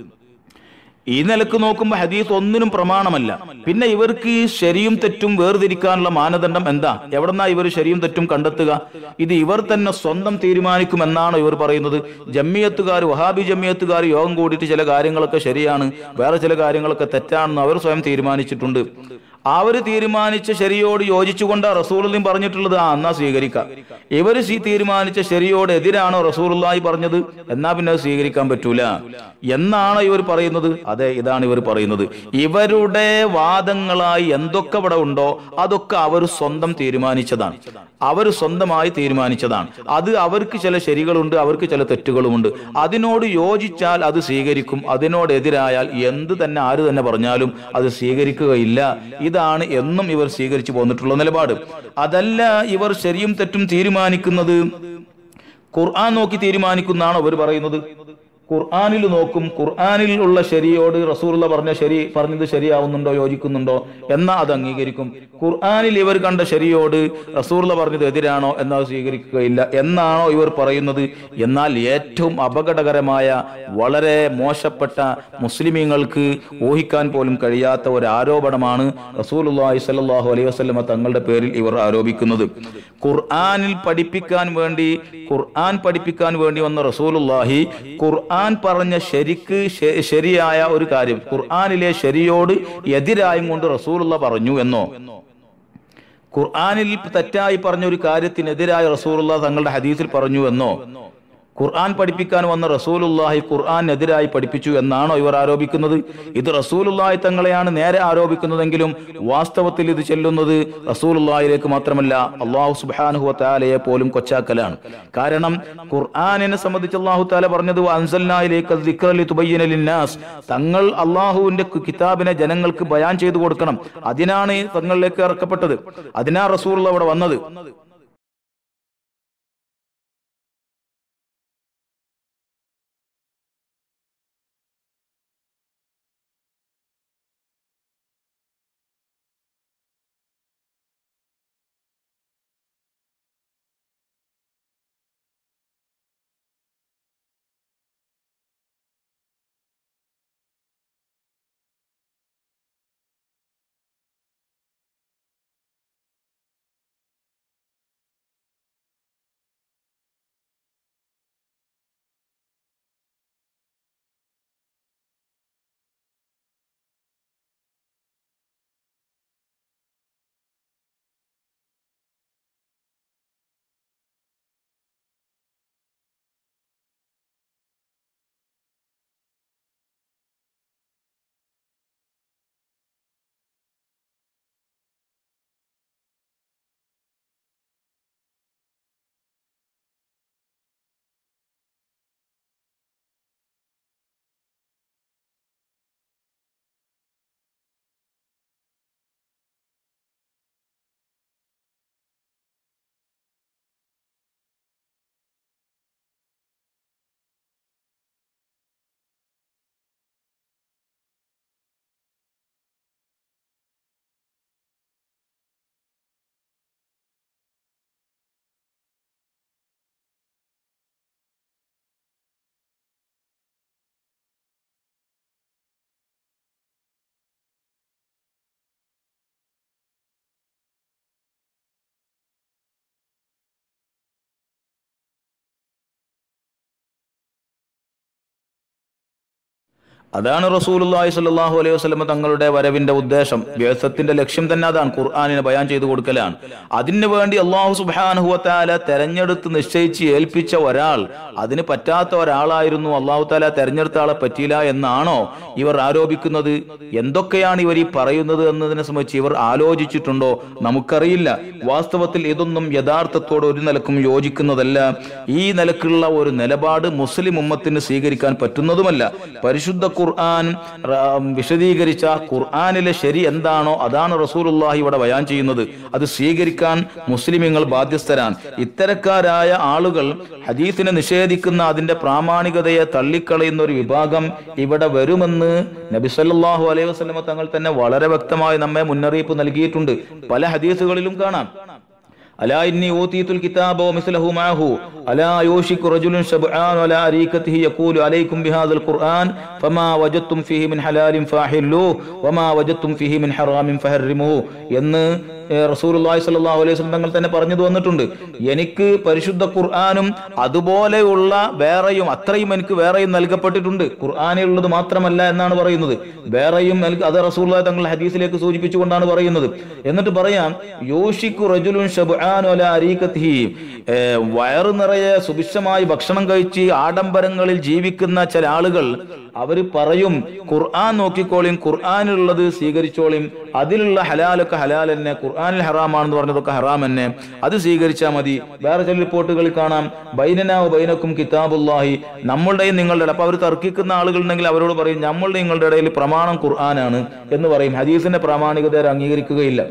ഈ നിലക്ക് നോക്കുമ്പോൾ ഹദീസ് ഒന്നിനും പ്രമാണമല്ല പിന്നെ ഇവർക്ക് ഈ ശരിയും തെറ്റും വേർതിരിക്കാനുള്ള മാനദണ്ഡം എന്താ എവിടെന്നാ ഇവർ ശരിയും തെറ്റും കണ്ടെത്തുക ഇത് ഇവർ തന്നെ സ്വന്തം തീരുമാനിക്കുമെന്നാണോ ഇവർ പറയുന്നത് ജമ്മിയത്തുകാർ വഹാബി ജമ്മിയത്തുകാർ യോഗം കൂടിയിട്ട് ചില കാര്യങ്ങളൊക്കെ ശരിയാണ് വേറെ ചില കാര്യങ്ങളൊക്കെ തെറ്റാണെന്ന് അവർ സ്വയം തീരുമാനിച്ചിട്ടുണ്ട് അവർ തീരുമാനിച്ച ശരിയോട് യോജിച്ചുകൊണ്ട് റസൂലും പറഞ്ഞിട്ടുള്ളത് ആ എന്നാ സ്വീകരിക്കാം ഇവർ സീ തീരുമാനിച്ച ശരിയോട് എതിരാണോ റസൂലുള്ളാഹി പറഞ്ഞത് എന്നാ പിന്നെ അത് സ്വീകരിക്കാൻ പറ്റൂല എന്നാണോ ഇവർ പറയുന്നത് അതെ ഇതാണ് ഇവർ പറയുന്നത് ഇവരുടെ വാദങ്ങളായി എന്തൊക്കെ ഇവിടെ ഉണ്ടോ അതൊക്കെ അവർ സ്വന്തം തീരുമാനിച്ചതാണ് അവർ സ്വന്തമായി തീരുമാനിച്ചതാണ് അത് അവർക്ക് ചില ശരികളുണ്ട് അവർക്ക് ചില തെറ്റുകളുമുണ്ട് അതിനോട് യോജിച്ചാൽ അത് സ്വീകരിക്കും അതിനോട് എതിരായാൽ എന്ത് തന്നെ ആര് തന്നെ പറഞ്ഞാലും അത് സ്വീകരിക്കുകയില്ല ഇതാണ് എന്നും ഇവർ സ്വീകരിച്ചു പോന്നിട്ടുള്ള നിലപാട് അതല്ല ഇവർ ശരിയും തെറ്റും തീരുമാനിക്കുന്നത് ഖുർആൻ നോക്കി തീരുമാനിക്കുന്നതാണ് അവർ പറയുന്നത് ഖുർആനിൽ നോക്കും ഖുർആനിൽ ഉള്ള ശരിയോട് റസൂലുള്ള പറഞ്ഞ ശരി പറഞ്ഞത് ശരിയാവുന്നുണ്ടോ യോജിക്കുന്നുണ്ടോ എന്നാ അത് അംഗീകരിക്കും ഖുർആനിൽ ഇവർ കണ്ട ശരിയോട് റസൂലുള്ള പറഞ്ഞത് എതിരാണോ എന്നത് സ്വീകരിക്കുകയില്ല എന്നാണോ ഇവർ പറയുന്നത് എന്നാൽ ഏറ്റവും അപകടകരമായ വളരെ മോശപ്പെട്ട മുസ്ലിമീങ്ങൾക്ക് ഊഹിക്കാൻ പോലും കഴിയാത്ത ഒരു ആരോപണമാണ് റസൂലുള്ളാഹി സ്വല്ലല്ലാഹു അലൈഹി വസല്ലമ തങ്ങളുടെ പേരിൽ ഇവർ ആരോപിക്കുന്നത് ഖുർആനിൽ പഠിപ്പിക്കാൻ വേണ്ടി ഖുർആൻ പഠിപ്പിക്കാൻ വേണ്ടി വന്ന റസൂലുള്ളാഹി ഖുർആൻ പറഞ്ഞ ശരിക്ക് ശ- ശരിയായ ഒരു കാര്യം ഖുർആനിലെ ശരിയോട് എതിരായും കൊണ്ട് റസൂലുള്ള പറഞ്ഞു എന്നോ ഖുർആനിൽ തെറ്റായി പറഞ്ഞ ഒരു കാര്യത്തിനെതിരായ റസൂലുള്ള തങ്ങളുടെ ഹദീസിൽ പറഞ്ഞു എന്നോ ഖുർആൻ പഠിപ്പിക്കാൻ വന്ന റസൂലുള്ളാഹി ഖുർആനെതിരായി പഠിപ്പിച്ചു എന്നാണോ ഇവർ ആരോപിക്കുന്നത് ഇത് റസൂലുള്ളാഹി തങ്ങളെയാണ് നേരെ ആരോപിക്കുന്നതെങ്കിലും വാസ്തവത്തിൽ ഇത് ചെല്ലുന്നത് റസൂലുള്ളാഹിലേക്ക് മാത്രമല്ല അള്ളാഹു സുബ്ഹാനഹു വതആലയെ പോലും കൊച്ചാക്കലാണ് കാരണം ഖുർആനിനെ സംബന്ധിച്ച് അള്ളാഹു താല പറഞ്ഞത് അൻസൽനായിലേക്ക് തുബയ്യന ലിന്നാസ് തങ്ങൾ അള്ളാഹുവിന്റെ കിതാബിനെ ജനങ്ങൾക്ക് ബയാൻ ചെയ്തു കൊടുക്കണം അതിനാണ് തങ്ങളിലേക്ക് ഇറക്കപ്പെട്ടത് അതിനാ റസൂലുള്ള അവിടെ വന്നത് അതാണ് റസൂലുള്ളാഹി സ്വല്ലല്ലാഹു അലൈഹി വസല്ലം തങ്ങളുടെ വരവിന്റെ ഉദ്ദേശം വ്യവസ്ഥത്തിന്റെ ലക്ഷ്യം തന്നെ അതാണ് ഖുർആാനിനെ ബയാൻ ചെയ്തു കൊടുക്കലാണ് അതിനു വേണ്ടി അള്ളാഹു സുബ്ഹാനഹു വതആല തെരഞ്ഞെടുത്ത് നിശ്ചയിച്ച് ഏൽപ്പിച്ച ഒരാൾ അതിന് പറ്റാത്ത ഒരാളായിരുന്നു അള്ളാഹു താല തെരഞ്ഞെടുത്ത ആളെ പറ്റിയില്ല എന്നാണോ ഇവർ ആരോപിക്കുന്നത് എന്തൊക്കെയാണ് ഇവർ ഈ പറയുന്നത് എന്നതിനെ സംബന്ധിച്ച് ഇവർ ആലോചിച്ചിട്ടുണ്ടോ നമുക്കറിയില്ല വാസ്തവത്തിൽ ഇതൊന്നും യഥാർത്ഥത്തോട് ഒരു നിലക്കും യോജിക്കുന്നതല്ല ഈ നിലക്കുള്ള ഒരു നിലപാട് മുസ്ലിം ഉമ്മത്തിന് സ്വീകരിക്കാൻ പറ്റുന്നതുമല്ല പരിശുദ്ധ ഖുർആൻ റ- വിശദീകരിച്ച ഖുർആനിലെ ശരി എന്താണോ അതാണ് റസൂലുള്ളാഹി ഇവിടെ ബയാൻ ചെയ്യുന്നത് അത് സ്വീകരിക്കാൻ മുസ്ലിമീങ്ങൾ ബാധ്യസ്ഥരാണ് ഇത്തരക്കാരായ ആളുകൾ ഹദീസിനെ നിഷേധിക്കുന്ന അതിന്റെ പ്രാമാണികതയെ തള്ളിക്കളയുന്ന ഒരു വിഭാഗം ഇവിടെ വരുമെന്ന് നബി സല്ലല്ലാഹു അലൈഹി വസല്ലമ തങ്ങൾ തന്നെ വളരെ വ്യക്തമായി നമ്മെ മുന്നറിയിപ്പ് നൽകിയിട്ടുണ്ട് പല ഹദീസുകളിലും കാണാം അലാ ഇന്നി ഊതീതുൽ കിതാബ വമിസ്ലഹു മഅഹു അലാ യൂഷികു റജുലുൻ ശബ്ആൻ വലാ അരീകതിഹി യഖൂലു അലൈക്കും ബിഹാദൽ ഖുർആൻ ഫമാ വജദ്തും ഫീഹി മിൻ ഹലാലിൻ ഫാഹില്ലു വമാ വജദ്തും ഫീഹി മിൻ ഹറാമിൻ ഫഹർറിമുഹു എന്ന് ഏഹ്, റസൂലുള്ളാഹി സ്വല്ലല്ലാഹു അലൈഹി വസല്ലം തങ്ങൾ തന്നെ പറഞ്ഞത് വന്നിട്ടുണ്ട് എനിക്ക് പരിശുദ്ധ ഖുർആനും അതുപോലെയുള്ള വേറെയും അത്രയും എനിക്ക് വേറെയും നൽകപ്പെട്ടിട്ടുണ്ട് ഖുർആനിലുള്ളത് മാത്രമല്ല എന്നാണ് പറയുന്നത് വേറെയും നൽക അത് റസൂലുള്ളാഹി തങ്ങൾ ഹദീസിലേക്ക് സൂചിപ്പിച്ചുകൊണ്ടാണ് പറയുന്നത് എന്നിട്ട് പറയാം യോഷിക്കു റജുലുൻ ഷബ്ആൻ വലാ അരീകത്തിഹി ഏഹ്, വയറ് നിറയെ സുഭിക്ഷമായി ഭക്ഷണം കഴിച്ച് ആഡംബരങ്ങളിൽ ജീവിക്കുന്ന ചില ആളുകൾ അവര് പറയും ഖുർആൻ നോക്കിക്കോളിയും ഖുർആനിലുള്ളത് സ്വീകരിച്ചോളിയും അതിലുള്ള ഹലാലൊക്കെ ഹലാൽ തന്നെ ഖുർആനിൽ ഹറാമാണെന്ന് പറഞ്ഞതൊക്കെ ഹറാം തന്നെ അത് സ്വീകരിച്ചാൽ മതി വേറെ ചില റിപ്പോർട്ടുകളിൽ കാണാം ബൈനനാവ് ബൈനക്കും കിതാബുല്ലാഹി നമ്മളുടെയും നിങ്ങളുടെ ഇടയിൽ അപ്പൊ അവർ തർക്കിക്കുന്ന ആളുകളുണ്ടെങ്കിൽ അവരോട് പറയും നമ്മളുടെ നിങ്ങളുടെ ഇടയിൽ പ്രമാണം ഖുർആനാണ് എന്ന് പറയും ഹദീസിന്റെ പ്രാമാണികത അവർ അംഗീകരിക്കുകയില്ല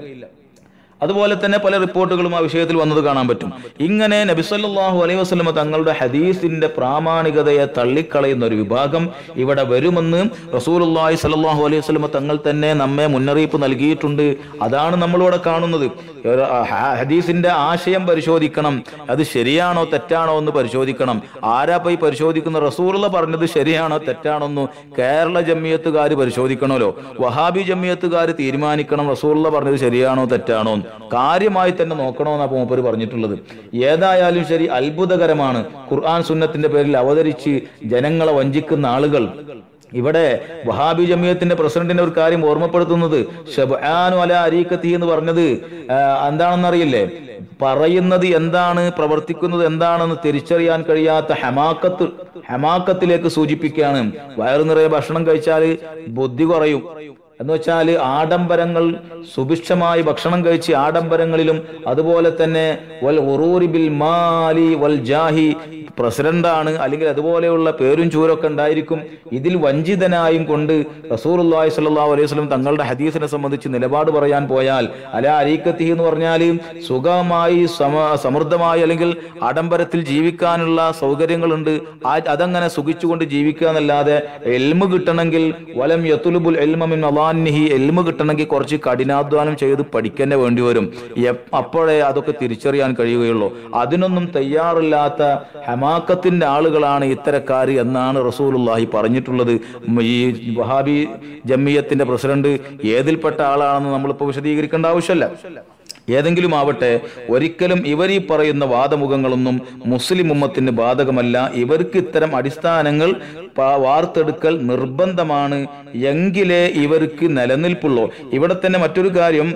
അതുപോലെ തന്നെ പല റിപ്പോർട്ടുകളും ആ വിഷയത്തിൽ വന്നത് കാണാൻ പറ്റും ഇങ്ങനെ നബിസല്ലാഹു അലൈഹി വസ്ലമ തങ്ങളുടെ ഹദീസിന്റെ പ്രാമാണികതയെ തള്ളിക്കളയുന്ന ഒരു വിഭാഗം ഇവിടെ വരുമെന്ന് റസൂലുള്ളാഹി സ്വല്ലല്ലാഹു അലൈഹി വസ്ലമ തങ്ങൾ തന്നെ നമ്മെ മുന്നറിയിപ്പ് നൽകിയിട്ടുണ്ട് അതാണ് നമ്മളിവിടെ കാണുന്നത് ഒരു ഹ- ഹദീസിന്റെ ആശയം പരിശോധിക്കണം അത് ശരിയാണോ തെറ്റാണോ എന്ന് പരിശോധിക്കണം ആരാ പോയി പരിശോധിക്കുന്ന റസൂലുള്ള പറഞ്ഞത് ശരിയാണോ തെറ്റാണോ എന്ന് കേരള ജമ്മിയത്തുകാർ പരിശോധിക്കണമല്ലോ വഹാബി ജമ്മിയത്തുകാർ തീരുമാനിക്കണം റസൂലുള്ള പറഞ്ഞത് ശരിയാണോ തെറ്റാണോ എന്ന്. കാര്യമായി തന്നെ നോക്കണമെന്നാണ് മൂപ്പര് പറഞ്ഞിട്ടുള്ളത് ഏതായാലും ശരി അത്ഭുതകരമാണ് ഖുർആൻ സുന്നത്തിന്റെ പേരിൽ അവതരിച്ച് ജനങ്ങളെ വഞ്ചിക്കുന്ന ആളുകൾ ഇവിടെ വഹാബി ജമിയത്തിന്റെ പ്രസിഡന്റിന്റെ ഒരു കാര്യം ഓർമ്മപ്പെടുത്തുന്നത് ഷബ്ആനു അല അരീക്കത്തി എന്ന് പറഞ്ഞത് ആ, എന്താണെന്നറിയില്ലേ പറയുന്നത് എന്താണ് പ്രവർത്തിക്കുന്നത് എന്താണെന്ന് തിരിച്ചറിയാൻ കഴിയാത്ത ഹമാക്കത്ത് ഹമാക്കത്തിലേക്ക് സൂചിപ്പിക്കുകയാണ് വയറു നിറയെ ഭക്ഷണം കഴിച്ചാൽ ബുദ്ധി കുറയും എന്ന് വെച്ചാൽ ആഡംബരങ്ങൾ സുഭിക്ഷമായി ഭക്ഷണം കഴിച്ച് ആഡംബരങ്ങളിലും അതുപോലെ തന്നെ വൽ ഉറൂരി ബിൽ മാലി വൽ ജാഹി പ്രസിഡന്റാണ് അല്ലെങ്കിൽ അതുപോലെയുള്ള പേരും ചൂരൊക്കെ ഉണ്ടായിരിക്കും ഇതിൽ വഞ്ചിതനായും കൊണ്ട് റസൂർല്ലാഹി സ്വല്ലല്ലാഹു അലൈഹി വസല്ലം തങ്ങളുടെ ഹദീസിനെ സംബന്ധിച്ച് നിലപാട് പറയാൻ പോയാൽ അല അരീക്കത്തി എന്ന് പറഞ്ഞാൽ സുഖമായി സമ സമൃദ്ധമായി അല്ലെങ്കിൽ ആഡംബരത്തിൽ ജീവിക്കാനുള്ള സൗകര്യങ്ങളുണ്ട് ആ അതങ്ങനെ സുഖിച്ചുകൊണ്ട് ജീവിക്കുക എന്നല്ലാതെ എൽമ് കിട്ടണമെങ്കിൽ വലം യത്തുലുബുൽ എൽമിൻ അലാന്നിഹി എൽമ് കിട്ടണമെങ്കിൽ കുറച്ച് കഠിനാധ്വാനം ചെയ്ത് പഠിക്കന്നെ വേണ്ടി വരും എപ്- അപ്പോഴേ അതൊക്കെ തിരിച്ചറിയാൻ കഴിയുകയുള്ളൂ അതിനൊന്നും തയ്യാറില്ലാത്ത ഹമാക്കത്തിന്റെ ആളുകളാണ് ഇത്തരക്കാര് എന്നാണ് റസൂലുള്ളാഹി പറഞ്ഞിട്ടുള്ളത് ഉം, ഈ വഹാബി ജമ്മിയത്തിന്റെ പ്രസിഡന്റ് ഏതിൽപ്പെട്ട ആളാണെന്ന് നമ്മളിപ്പോൾ വിശദീകരിക്കേണ്ട ആവശ്യമല്ല ഏതെങ്കിലും ആവട്ടെ ഒരിക്കലും ഇവർ ഈ പറയുന്ന വാദമുഖങ്ങളൊന്നും മുസ്ലിം ഉമ്മത്തിന് ബാധകമല്ല ഇവർക്ക് ഇത്തരം അടിസ്ഥാനങ്ങൾ പ- വാർത്തെടുക്കൽ നിർബന്ധമാണ് എങ്കിലേ ഇവർക്ക് നിലനിൽപ്പുള്ളൂ ഇവിടെ തന്നെ മറ്റൊരു കാര്യം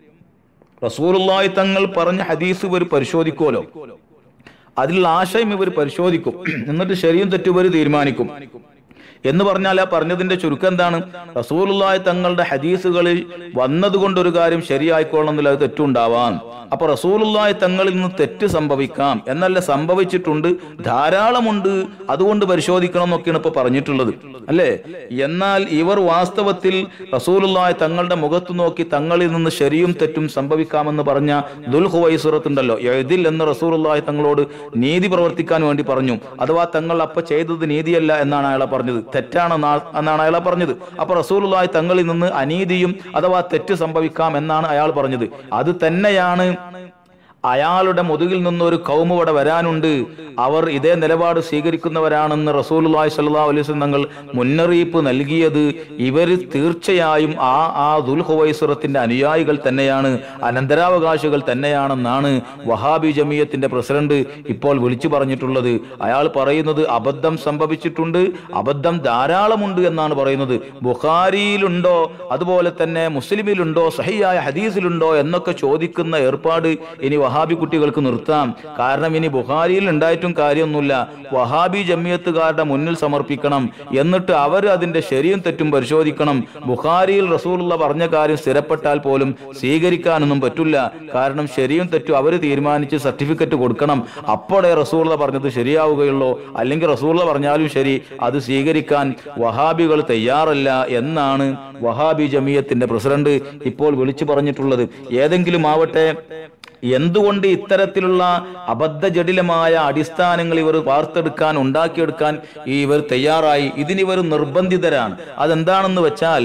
റസൂലുള്ളാഹി തങ്ങൾ പറഞ്ഞ ഹദീസ് ഇവർ പരിശോധിക്കുമല്ലോ അതിലുള്ള ആശയം ഇവർ പരിശോധിക്കും എന്നിട്ട് ശരിയും തെറ്റും ഇവർ തീരുമാനിക്കും എന്ന് പറഞ്ഞാൽ ആ പറഞ്ഞതിന്റെ ചുരുക്കം എന്താണ് റസൂലുള്ളാഹി തങ്ങളുടെ ഹദീസുകളിൽ വന്നതുകൊണ്ട് ഒരു കാര്യം ശരിയായിക്കോളണം എന്നില്ല അത് തെറ്റുണ്ടാവാം അപ്പൊ റസൂലുള്ളാഹി തങ്ങളിൽ നിന്ന് തെറ്റ് സംഭവിക്കാം എന്നല്ല സംഭവിച്ചിട്ടുണ്ട് ധാരാളമുണ്ട് അതുകൊണ്ട് പരിശോധിക്കണം എന്നൊക്കെയാണ് ഇപ്പൊ പറഞ്ഞിട്ടുള്ളത് അല്ലേ എന്നാൽ ഇവർ വാസ്തവത്തിൽ റസൂലുള്ളാഹി തങ്ങളുടെ മുഖത്ത് നോക്കി തങ്ങളിൽ നിന്ന് ശരിയും തെറ്റും സംഭവിക്കാമെന്ന് പറഞ്ഞ ദുൽഹുവൈസുറത്തുണ്ടല്ലോ എഴുതിൽ എന്ന് റസൂലുള്ളാഹി തങ്ങളോട് നീതി പ്രവർത്തിക്കാൻ വേണ്ടി പറഞ്ഞു അഥവാ തങ്ങൾ അപ്പൊ ചെയ്തത് നീതിയല്ല എന്നാണ് അയാളെ പറഞ്ഞത് തെറ്റാണെന്നാ എന്നാണ് അയാളെ പറഞ്ഞത് അപ്പൊ റസൂലുള്ളാഹി തങ്ങളിൽ നിന്ന് അനീതിയും അഥവാ തെറ്റ് സംഭവിക്കാം എന്നാണ് അയാൾ പറഞ്ഞത് അത് തന്നെയാണ് അയാളുടെ മുതുകിൽ നിന്നൊരു കൗമ ഇവിടെ വരാനുണ്ട് അവർ ഇതേ നിലപാട് സ്വീകരിക്കുന്നവരാണെന്ന് റസൂലുള്ളാഹി സ്വല്ലല്ലാഹു അലൈഹി വസല്ലം തങ്ങൾ മുന്നറിയിപ്പ് നൽകിയത് ഇവർ തീർച്ചയായും ആ ആ ദുൽഹുവൈസുറത്തിന്റെ അനുയായികൾ തന്നെയാണ് അനന്തരാവകാശികൾ തന്നെയാണെന്നാണ് വഹാബി ജമിയത്തിന്റെ പ്രസിഡന്റ് ഇപ്പോൾ വിളിച്ചു പറഞ്ഞിട്ടുള്ളത് അയാൾ പറയുന്നത് അബദ്ധം സംഭവിച്ചിട്ടുണ്ട് അബദ്ധം ധാരാളമുണ്ട് എന്നാണ് പറയുന്നത് ബുഖാരിയിലുണ്ടോ അതുപോലെ തന്നെ മുസ്ലിമിലുണ്ടോ സഹിയായ ഹദീസിലുണ്ടോ എന്നൊക്കെ ചോദിക്കുന്ന ഏർപ്പാട് ഇനി വഹാബി കുട്ടികൾക്ക് നിർത്താം കാരണം ഇനി ബുഖാരിയിൽ ഉണ്ടായിട്ടും കാര്യമൊന്നുമില്ല വഹാബി ജമിയത്തുകാരുടെ മുന്നിൽ സമർപ്പിക്കണം എന്നിട്ട് അവർ അതിന്റെ ശരിയും തെറ്റും പരിശോധിക്കണം ബുഖാരിയിൽ റസൂലുള്ള പറഞ്ഞ കാര്യം സ്ഥിരപ്പെട്ടാൽ പോലും സ്വീകരിക്കാനൊന്നും പറ്റില്ല കാരണം ശരിയും തെറ്റും അവർ തീരുമാനിച്ച് സർട്ടിഫിക്കറ്റ് കൊടുക്കണം അപ്പോഴേ റസൂള്ള പറഞ്ഞത് ശരിയാവുകയുള്ളൂ അല്ലെങ്കിൽ റസൂള്ള പറഞ്ഞാലും ശരി അത് സ്വീകരിക്കാൻ വഹാബികൾ തയ്യാറല്ല എന്നാണ് വഹാബി ജമിയത്തിന്റെ പ്രസിഡന്റ് ഇപ്പോൾ വിളിച്ചു പറഞ്ഞിട്ടുള്ളത് ഏതെങ്കിലും ആവട്ടെ എന്തുകൊണ്ട് ഇത്തരത്തിലുള്ള അബദ്ധജടിലമായ അടിസ്ഥാനങ്ങൾ ഇവർ വാർത്തെടുക്കാൻ ഉണ്ടാക്കിയെടുക്കാൻ ഇവർ തയ്യാറായി ഇതിനിവർ നിർബന്ധിതരാണ് അതെന്താണെന്ന് വെച്ചാൽ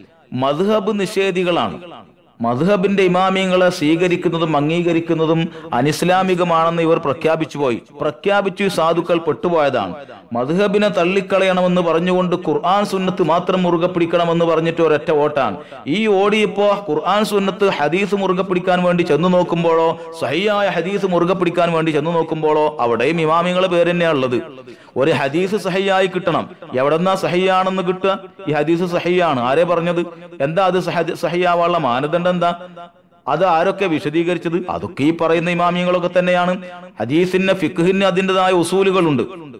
മധുഹബ് നിഷേധികളാണ് മധുഹബിന്റെ ഇമാമിയങ്ങളെ സ്വീകരിക്കുന്നതും അംഗീകരിക്കുന്നതും അനിസ്ലാമികമാണെന്ന് ഇവർ പ്രഖ്യാപിച്ചു പോയി പ്രഖ്യാപിച്ചു ഈ സാധുക്കൾ പെട്ടുപോയതാണ് മധുഹബിനെ തള്ളിക്കളയണമെന്ന് പറഞ്ഞുകൊണ്ട് ഖുർആൻ സുന്നത്ത് മാത്രം മുറുകെ പിടിക്കണമെന്ന് പറഞ്ഞിട്ട് ഒരൊറ്റ വോട്ടാണ് ഈ ഓടിയപ്പോ ഖുർആൻ സുന്നത്ത് ഹദീസ് മുറുകെ പിടിക്കാൻ വേണ്ടി ചെന്നു നോക്കുമ്പോഴോ സഹിയായ ഹദീസ് മുറുകെ പിടിക്കാൻ വേണ്ടി ചെന്നു നോക്കുമ്പോഴോ അവിടെയും ഇമാമിങ്ങളെ പേര് തന്നെയാണ് ഉള്ളത് ഒരു ഹദീസ് സഹിയായി കിട്ടണം എവിടെന്നാ സഹിയാണെന്ന് കിട്ടുക ഈ ഹദീസ് സഹിയാണ് ആരെ പറഞ്ഞത് എന്താ അത് സഹ- സഹിയാവാനുള്ള മാനദണ്ഡം എന്താ അത് ആരൊക്കെ വിശദീകരിച്ചത് അതൊക്കെ ഈ പറയുന്ന ഇമാമിയങ്ങളൊക്കെ തന്നെയാണ് ഹദീസിന് ഫിഖ്ഹിന് അതിൻ്റെതായ ഉസൂലുകളുണ്ട്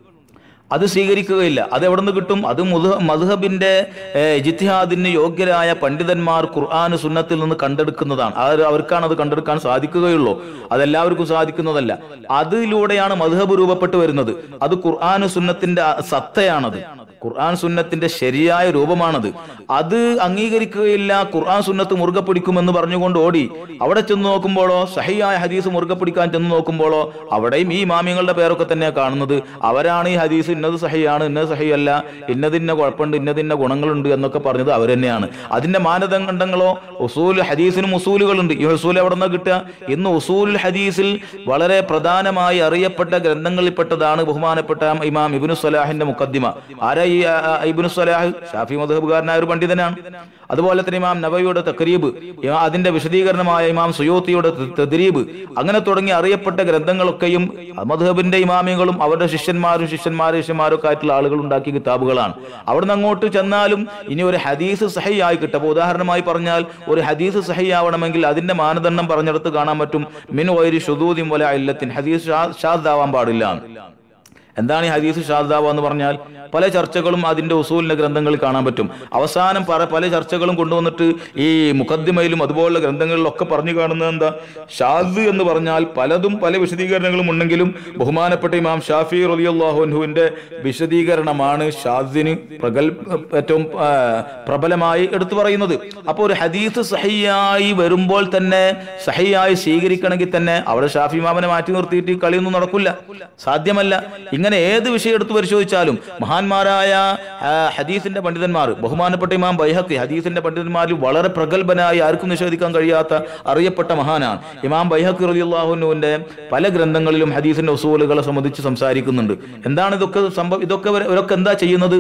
അത് സ്വീകരിക്കുകയില്ല അത് എവിടെ നിന്ന് കിട്ടും അത് മുദ- മദ്ഹബിന്റെ ഏഹ്, ജിത്തിഹാദിന് യോഗ്യരായ പണ്ഡിതന്മാർ ഖുർആൻ സുന്നത്തിൽ നിന്ന് കണ്ടെടുക്കുന്നതാണ് അത് അവർക്കാണ് അത് കണ്ടെടുക്കാൻ സാധിക്കുകയുള്ളൂ അതെല്ലാവർക്കും സാധിക്കുന്നതല്ല അതിലൂടെയാണ് മദ്ഹബ് രൂപപ്പെട്ടു വരുന്നത് അത് ഖുർആൻ സുന്നത്തിന്റെ അ- സത്തയാണത് ഖുർആൻ സുന്നത്തിന്റെ ശരിയായ രൂപമാണത് അത് അംഗീകരിക്കുകയില്ല ഖുർആൻ സുന്നത്ത് മുറുകെ പിടിക്കുമെന്ന് പറഞ്ഞുകൊണ്ട് ഓടി അവിടെ ചെന്ന് നോക്കുമ്പോഴോ സഹിയായ ഹദീസ് മുറുകെ പിടിക്കാൻ ചെന്ന് നോക്കുമ്പോഴോ അവിടെയും ഈ മാമ്യങ്ങളുടെ പേരൊക്കെ തന്നെയാണ് കാണുന്നത് അവരാണ് ഈ ഹദീസ് ഇന്നത് സഹിയാണ് ഇന്നത് സഹിയല്ല ഇന്നതിന്ന കുഴപ്പമുണ്ട് ഇന്നതിന്ന ഗുണങ്ങളുണ്ട് എന്നൊക്കെ പറഞ്ഞത് അവർ തന്നെയാണ് അതിന്റെ മാനദണ്ഡങ്ങളോ ഉസൂൽ ഹദീസിനും ഉസൂലുകളുണ്ട് ഈ ഉസൂൽ എവിടെ നിന്ന് കിട്ടുക ഇന്ന് ഉസൂൽ ഹദീസിൽ വളരെ പ്രധാനമായി അറിയപ്പെട്ട ഗ്രന്ഥങ്ങളിൽപ്പെട്ടതാണ് ബഹുമാനപ്പെട്ട ഇമാം ഇബ്നു സലാഹിന്റെ മുഖദ്ദിമ ആരാ ഈ ആ, ആ, ഇബ്നു സലാഹ് ഷാഫി മധുഹബുകാരനായ ഒരു പണ്ഡിതനാണ് അതുപോലെ തന്നെ ഇമാം നബവിയുടെ തക്രീബ് ഇമാ- അതിന്റെ വിശദീകരണമായ ഇമാം സുയോത്തിയുടെ ത- തദ്രീബ് അങ്ങനെ തുടങ്ങി അറിയപ്പെട്ട ഗ്രന്ഥങ്ങളൊക്കെയും മധുഹബിന്റെ ഇമാമികളും അവരുടെ ശിഷ്യന്മാരും ശിഷ്യന്മാരും ശിഷ്യന്മാരും ഒക്കെ ആയിട്ടുള്ള ആളുകൾ ഉണ്ടാക്കിയ കിതാബുകളാണ് അവിടുന്ന് അങ്ങോട്ട് ചെന്നാലും ഇനി ഒരു ഹദീസ് സഹിയായി കിട്ടും അപ്പൊ ഉദാഹരണമായി പറഞ്ഞാൽ ഒരു ഹദീസ് സഹിയാവണമെങ്കിൽ അതിന്റെ മാനദണ്ഡം പറഞ്ഞെടുത്ത് കാണാൻ പറ്റും മിൻ വൈരി ഷുദൂദിൻ വല ഇല്ലത്തിൻ ഹദീസ് ഷാദാവാൻ പാടില്ല എന്താണ് ഈ ഹദീസ് ഷാദാവ എന്ന് പറഞ്ഞാൽ പല ചർച്ചകളും അതിന്റെ ഉസൂലിന്റെ ഗ്രന്ഥങ്ങളിൽ കാണാൻ പറ്റും അവസാനം പറ പല ചർച്ചകളും കൊണ്ടുവന്നിട്ട് ഈ മുഖദ്ദിമയിലും അതുപോലുള്ള ഗ്രന്ഥങ്ങളിലൊക്കെ പറഞ്ഞു കാണുന്നത് എന്താ ഷാദ് എന്ന് പറഞ്ഞാൽ പലതും പല വിശദീകരണങ്ങളും ഉണ്ടെങ്കിലും ബഹുമാനപ്പെട്ട ഇമാം ഷാഫി റലിയുല്ലാഹുവിന്റെ വിശദീകരണമാണ് ഷാദിന് പ്രഗൽ ഏറ്റവും ആ, പ്രബലമായി എടുത്തു പറയുന്നത് അപ്പോൾ ഒരു ഹദീസ് സഹിയായി വരുമ്പോൾ തന്നെ സഹിയായി സ്വീകരിക്കണമെങ്കിൽ തന്നെ അവിടെ ഷാഫി ഇമാമിനെ മാറ്റി നിർത്തിയിട്ട് ഈ കളിയൊന്നും നടക്കില്ല സാധ്യമല്ല ഇങ്ങനെ ഏത് വിഷയം എടുത്ത് പരിശോധിച്ചാലും മഹാന്മാരായ ആ, ഹദീസിന്റെ പണ്ഡിതന്മാർ ബഹുമാനപ്പെട്ട ഇമാം ബൈഹക്കി ഹദീസിന്റെ പണ്ഡിതന്മാരിൽ വളരെ പ്രഗത്ഭനായി ആർക്കും നിഷേധിക്കാൻ കഴിയാത്ത അറിയപ്പെട്ട മഹാനാണ് ഇമാം ബൈഹക്കി റലിയുള്ളാഹുവിന്റെ പല ഗ്രന്ഥങ്ങളിലും ഹദീസിന്റെ ഉസൂലുകളെ സംബന്ധിച്ച് സംസാരിക്കുന്നുണ്ട് എന്താണ് ഇതൊക്കെ സംഭവം ഇതൊക്കെ ഇവർ- ഇവരൊക്കെ എന്താ ചെയ്യുന്നത്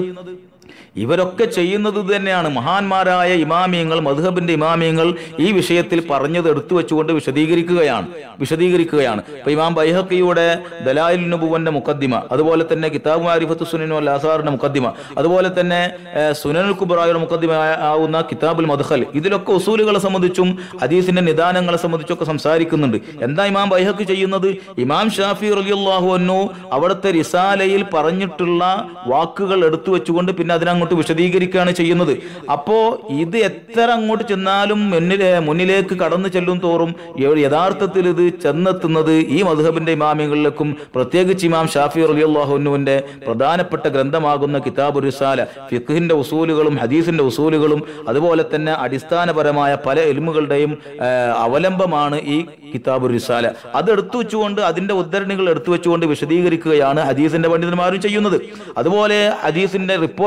ഇവരൊക്കെ ചെയ്യുന്നത് ഇത് തന്നെയാണ് മഹാന്മാരായ ഇമാമിയങ്ങൾ മധുഹബിന്റെ ഇമാമിയങ്ങൾ ഈ വിഷയത്തിൽ പറഞ്ഞത് എടുത്തു വെച്ചുകൊണ്ട് വിശദീകരിക്കുകയാണ് വിശദീകരിക്കുകയാണ് ഇപ്പൊ ഇമാം ബൈഹക്കിയുടെ ദലായിൽ നുബുവന്റെ മുഖദ്ദിമ അതുപോലെ തന്നെ കിതാബ് മാരിഫത്ത് സുനനു അൽ അസാറിന്റെ മുഖദ്ദിമ അതുപോലെ തന്നെ ഏഹ്, സുനനുൽ കുബറായുടെ മുഖദ്ദിമ ആവുന്ന കിതാബുൽ മദ്ഖൽ ഇതിലൊക്കെ ഉസൂലുകളെ സംബന്ധിച്ചും ഹദീസിന്റെ നിദാനങ്ങളെ സംബന്ധിച്ചൊക്കെ സംസാരിക്കുന്നുണ്ട് എന്താ ഇമാം ബൈഹക്ക് ചെയ്യുന്നത് ഇമാം ഷാഫി റലിയല്ലാഹു അന്നു അവിടുത്തെ റിസാലയിൽ പറഞ്ഞിട്ടുള്ള വാക്കുകൾ എടുത്തു വെച്ചുകൊണ്ട് പിന്നെ അതിനങ്ങോട്ട് വിശദീകരിക്കുകയാണ് ചെയ്യുന്നത് അപ്പോ ഇത് എത്ര അങ്ങോട്ട് ചെന്നാലും മുന്നിലെ മുന്നിലേക്ക് കടന്നു ചെല്ലും തോറും യ- യഥാർത്ഥത്തിൽ ഇത് ചെന്നെത്തുന്നത് ഈ മധുഹബിന്റെ ഇമാമികളിലേക്കും പ്രത്യേകിച്ച് ഇമാം ഷാഫി റലിയല്ലാഹുനുവിന്റെ പ്രധാനപ്പെട്ട ഗ്രന്ഥമാകുന്ന കിതാബ് റിസാല ഫിഖിന്റെ ഉസൂലുകളും ഹദീസിന്റെ ഉസൂലുകളും അതുപോലെ തന്നെ അടിസ്ഥാനപരമായ പല എൽമുകളുടെയും ആ, അവലംബമാണ് ഈ കിതാബ് റിസാല അത് എടുത്തു വെച്ചുകൊണ്ട് അതിന്റെ ഉദ്ധരണികൾ എടുത്തു വെച്ചുകൊണ്ട് വിശദീകരിക്കുകയാണ് ഹദീസിന്റെ പണ്ഡിതന്മാരും ചെയ്യുന്നത് അതുപോലെ ഹദീസിന്റെ റിപ്പോർട്ടർമാർ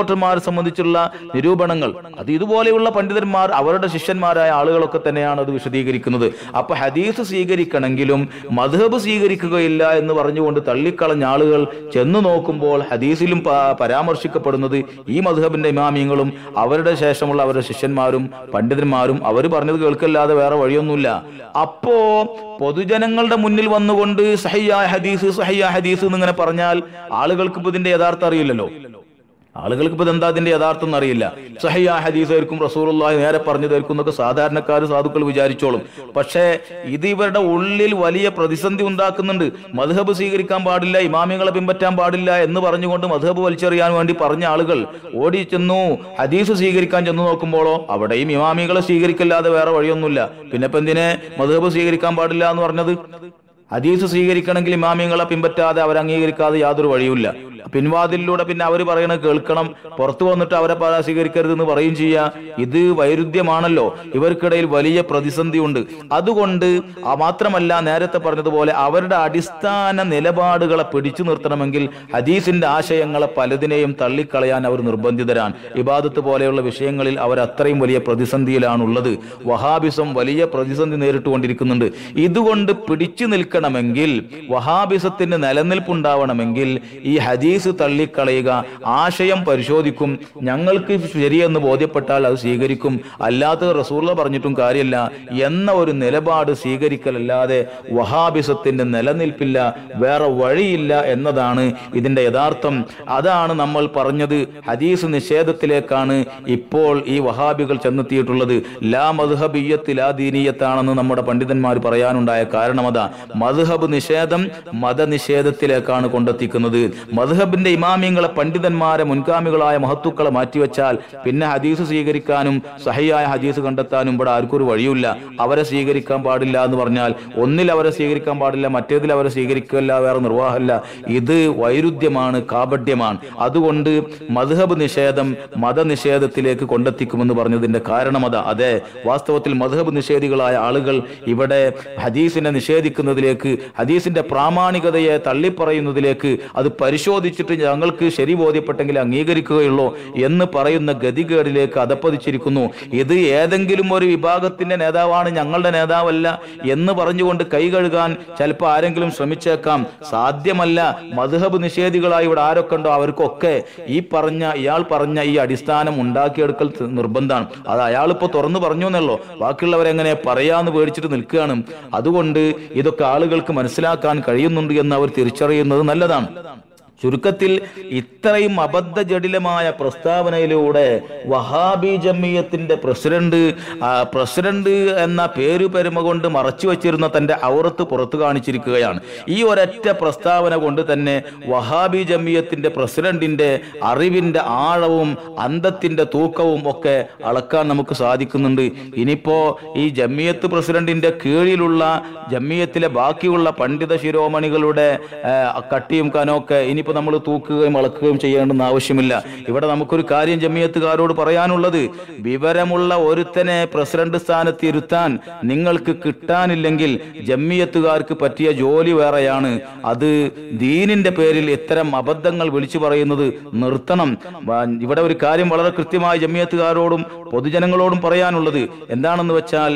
സംബന്ധിച്ചുള്ള നിരൂപണങ്ങൾ അത് ഇതുപോലെയുള്ള പണ്ഡിതന്മാർ അവരുടെ ശിഷ്യന്മാരായ ആളുകളൊക്കെ തന്നെയാണ് അത് വിശദീകരിക്കുന്നത് അപ്പൊ ഹദീസ് സ്വീകരിക്കണമെങ്കിലും മധുഹബ് സ്വീകരിക്കുകയില്ല എന്ന് പറഞ്ഞുകൊണ്ട് തള്ളിക്കളഞ്ഞ ആളുകൾ ചെന്നു നോക്കുമ്പോൾ ഹദീസിലും പ- പരാമർശിക്കപ്പെടുന്നത് ഈ മധുഹബിന്റെ ഇമാമിയങ്ങളും അവരുടെ ശേഷമുള്ള അവരുടെ ശിഷ്യന്മാരും പണ്ഡിതന്മാരും അവർ പറഞ്ഞത് കേൾക്കല്ലാതെ വേറെ വഴിയൊന്നുമില്ല അപ്പോ പൊതുജനങ്ങളുടെ മുന്നിൽ വന്നുകൊണ്ട് സഹിയായ ഹദീസ് സഹിയായ ഹദീസ് എന്നിങ്ങനെ പറഞ്ഞാൽ ആളുകൾക്ക് ഇപ്പൊ ഇതിന്റെ യഥാർത്ഥം അറിയില്ലല്ലോ ആളുകൾക്ക് ഇപ്പൊ എന്താ അതിന്റെ യഥാർത്ഥം എന്നറിയില്ല സഹിയ ഹദീസായിരിക്കും റസൂറുള്ളാഹി നേരെ പറഞ്ഞതായിരിക്കും എന്നൊക്കെ സാധാരണക്കാർ സാധുക്കൾ വിചാരിച്ചോളും പക്ഷേ ഇത് ഇവരുടെ ഉള്ളിൽ വലിയ പ്രതിസന്ധി ഉണ്ടാക്കുന്നുണ്ട് മധുഹബ് സ്വീകരിക്കാൻ പാടില്ല ഇമാമികളെ പിൻപറ്റാൻ പാടില്ല എന്ന് പറഞ്ഞുകൊണ്ട് മധുഹബ് വലിച്ചെറിയാൻ വേണ്ടി പറഞ്ഞ ആളുകൾ ഓടി ചെന്നു ഹദീസ് സ്വീകരിക്കാൻ ചെന്നു നോക്കുമ്പോഴോ അവിടെയും ഇമാമികളെ സ്വീകരിക്കല്ലാതെ വേറെ വഴിയൊന്നുമില്ല പിന്നെ ഇപ്പൊ എന്തിനെ മധുഹബ് സ്വീകരിക്കാൻ പാടില്ല എന്ന് പറഞ്ഞത് ഹദീസ് സ്വീകരിക്കണമെങ്കിൽ ഇമാമിങ്ങളെ പിൻപറ്റാതെ അവർ അംഗീകരിക്കാതെ യാതൊരു വഴിയുമില്ല പിൻവാതിലൂടെ പിന്നെ അവർ പറയണത് കേൾക്കണം പുറത്തു വന്നിട്ട് അവരെ പ- സ്വീകരിക്കരുത് എന്ന് പറയും ചെയ്യുക ഇത് വൈരുദ്ധ്യമാണല്ലോ ഇവർക്കിടയിൽ വലിയ പ്രതിസന്ധി ഉണ്ട് അതുകൊണ്ട് ആ മാത്രമല്ല നേരത്തെ പറഞ്ഞതുപോലെ അവരുടെ അടിസ്ഥാന നിലപാടുകളെ പിടിച്ചു നിർത്തണമെങ്കിൽ ഹദീസിന്റെ ആശയങ്ങളെ പലതിനെയും തള്ളിക്കളയാൻ അവർ നിർബന്ധിതരാണ് ഇബാദത്ത് പോലെയുള്ള വിഷയങ്ങളിൽ അവർ അത്രയും വലിയ പ്രതിസന്ധിയിലാണുള്ളത് വഹാബിസം വലിയ പ്രതിസന്ധി നേരിട്ടുകൊണ്ടിരിക്കുന്നുണ്ട് ഇതുകൊണ്ട് പിടിച്ചു നിൽക്കണമെങ്കിൽ വഹാബിസത്തിന് നിലനിൽപ്പുണ്ടാവണമെങ്കിൽ ഈ ഹദീസ് തള്ളിക്കളയുക ആശയം പരിശോധിക്കും ഞങ്ങൾക്ക് ശരിയെന്ന് ബോധ്യപ്പെട്ടാൽ അത് സ്വീകരിക്കും അല്ലാത്ത റസൂള്ള പറഞ്ഞിട്ടും കാര്യമില്ല എന്ന ഒരു നിലപാട് സ്വീകരിക്കലല്ലാതെ വഹാബിസത്തിന്റെ നിലനിൽപ്പില്ല വേറെ വഴിയില്ല എന്നതാണ് ഇതിന്റെ യഥാർത്ഥം അതാണ് നമ്മൾ പറഞ്ഞത് ഹദീസ് നിഷേധത്തിലേക്കാണ് ഇപ്പോൾ ഈ വഹാബികൾ ചെന്നെത്തിയിട്ടുള്ളത് ലാ മദ്ഹബിയത്ത് ലാ ദീനീയത്താണെന്ന് നമ്മുടെ പണ്ഡിതന്മാർ പറയാനുണ്ടായ കാരണം അതാ മദ്ഹബ് നിഷേധം മതനിഷേധത്തിലേക്കാണ് കൊണ്ടെത്തിക്കുന്നത് മദ്ഹബിന്റെ ഇമാമിങ്ങളെ പണ്ഡിതന്മാരെ മുൻഗാമികളായ മഹത്തുക്കളെ മാറ്റിവെച്ചാൽ പിന്നെ ഹദീസ് സ്വീകരിക്കാനും സഹിയായ ഹദീസ് കണ്ടെത്താനും ഇവിടെ ആർക്കും ഒരു വഴിയില്ല അവരെ സ്വീകരിക്കാൻ പാടില്ല എന്ന് പറഞ്ഞാൽ ഒന്നിൽ അവരെ സ്വീകരിക്കാൻ പാടില്ല മറ്റേതിൽ അവരെ സ്വീകരിക്കില്ല വേറെ നിർവാഹമല്ല ഇത് വൈരുദ്ധ്യമാണ് കാപഡ്യമാണ് അതുകൊണ്ട് മദ്ഹബ് നിഷേധം മതനിഷേധത്തിലേക്ക് കൊണ്ടെത്തിക്കുമെന്ന് പറഞ്ഞതിന്റെ കാരണം അതാ അതെ വാസ്തവത്തിൽ മദ്ഹബ് നിഷേധികളായ ആളുകൾ ഇവിടെ ഹദീസിനെ നിഷേധിക്കുന്നതിലേക്ക് ഹദീസിന്റെ പ്രാമാണികതയെ തള്ളിപ്പറയുന്നതിലേക്ക് അത് പരിശോധിച്ചിട്ട് ഞങ്ങൾക്ക് ശരി ബോധ്യപ്പെട്ടെങ്കിൽ അംഗീകരിക്കുകയുള്ളൂ എന്ന് പറയുന്ന ഗതികേടിലേക്ക് അതപ്പതിച്ചിരിക്കുന്നു ഇത് ഏതെങ്കിലും ഒരു വിഭാഗത്തിന്റെ നേതാവാണ് ഞങ്ങളുടെ നേതാവല്ല എന്ന് പറഞ്ഞുകൊണ്ട് കൈ കഴുകാൻ ചിലപ്പോൾ ആരെങ്കിലും ശ്രമിച്ചേക്കാം സാധ്യമല്ല മധുഹബ് നിഷേധികളായി ഇവിടെ ആരൊക്കെ ഉണ്ടോ അവർക്കൊക്കെ ഈ പറഞ്ഞ ഇയാൾ പറഞ്ഞ ഈ അടിസ്ഥാനം ഉണ്ടാക്കിയെടുക്കൽ ത- നിർബന്ധമാണ് അത് അയാൾ ഇപ്പൊ തുറന്നു പറഞ്ഞു എന്നല്ലോ ബാക്കിയുള്ളവരെങ്ങനെ പറയാന്ന് പേടിച്ചിട്ട് നിൽക്കുകയാണ് അതുകൊണ്ട് ഇതൊക്കെ ആളുകൾക്ക് മനസ്സിലാക്കാൻ കഴിയുന്നുണ്ട് എന്ന് അവർ തിരിച്ചറിയുന്നത് നല്ലതാണ് ചുരുക്കത്തിൽ ഇത്രയും അബദ്ധജടിലമായ പ്രസ്താവനയിലൂടെ വഹാബി ജമിയത്തിന്റെ പ്രസിഡന്റ് ആ, പ്രസിഡന്റ് എന്ന പേരു പെരുമ കൊണ്ട് മറച്ചു വച്ചിരുന്ന തന്റെ ഔറത്ത് പുറത്തു കാണിച്ചിരിക്കുകയാണ് ഈ ഒരൊറ്റ പ്രസ്താവന കൊണ്ട് തന്നെ വഹാബി ജമിയത്തിന്റെ പ്രസിഡന്റിന്റെ അറിവിന്റെ ആഴവും അന്തത്തിന്റെ തൂക്കവും ഒക്കെ അളക്കാൻ നമുക്ക് സാധിക്കുന്നുണ്ട് ഇനിയിപ്പോ ഈ ജമിയത്ത് പ്രസിഡന്റിന്റെ കീഴിലുള്ള ജമിയത്തിലെ ബാക്കിയുള്ള പണ്ഡിത ശിരോമണികളുടെ ആ, കട്ടിയും കനമൊക്കെ ഇനിയിപ്പോ നമ്മൾ തൂക്കുകയും അളക്കുകയും ചെയ്യേണ്ടെന്ന് ആവശ്യമില്ല ഇവിടെ നമുക്കൊരു കാര്യം ജമിയത്തുകാരോട് പറയാനുള്ളത് വിവരമുള്ള ഒരുത്തനെ പ്രസിഡന്റ് സ്ഥാനത്ത് ഇരുത്താൻ നിങ്ങൾക്ക് കിട്ടാനില്ലെങ്കിൽ ജമ്മിയത്തുകാർക്ക് പറ്റിയ ജോലി വേറെയാണ് അത് ദീനിന്റെ പേരിൽ ഇത്തരം അബദ്ധങ്ങൾ വിളിച്ചു പറയുന്നത് നിർത്തണം വ- ഇവിടെ ഒരു കാര്യം വളരെ കൃത്യമായി ജമ്മിയത്തുകാരോടും പൊതുജനങ്ങളോടും പറയാനുള്ളത് എന്താണെന്ന് വെച്ചാൽ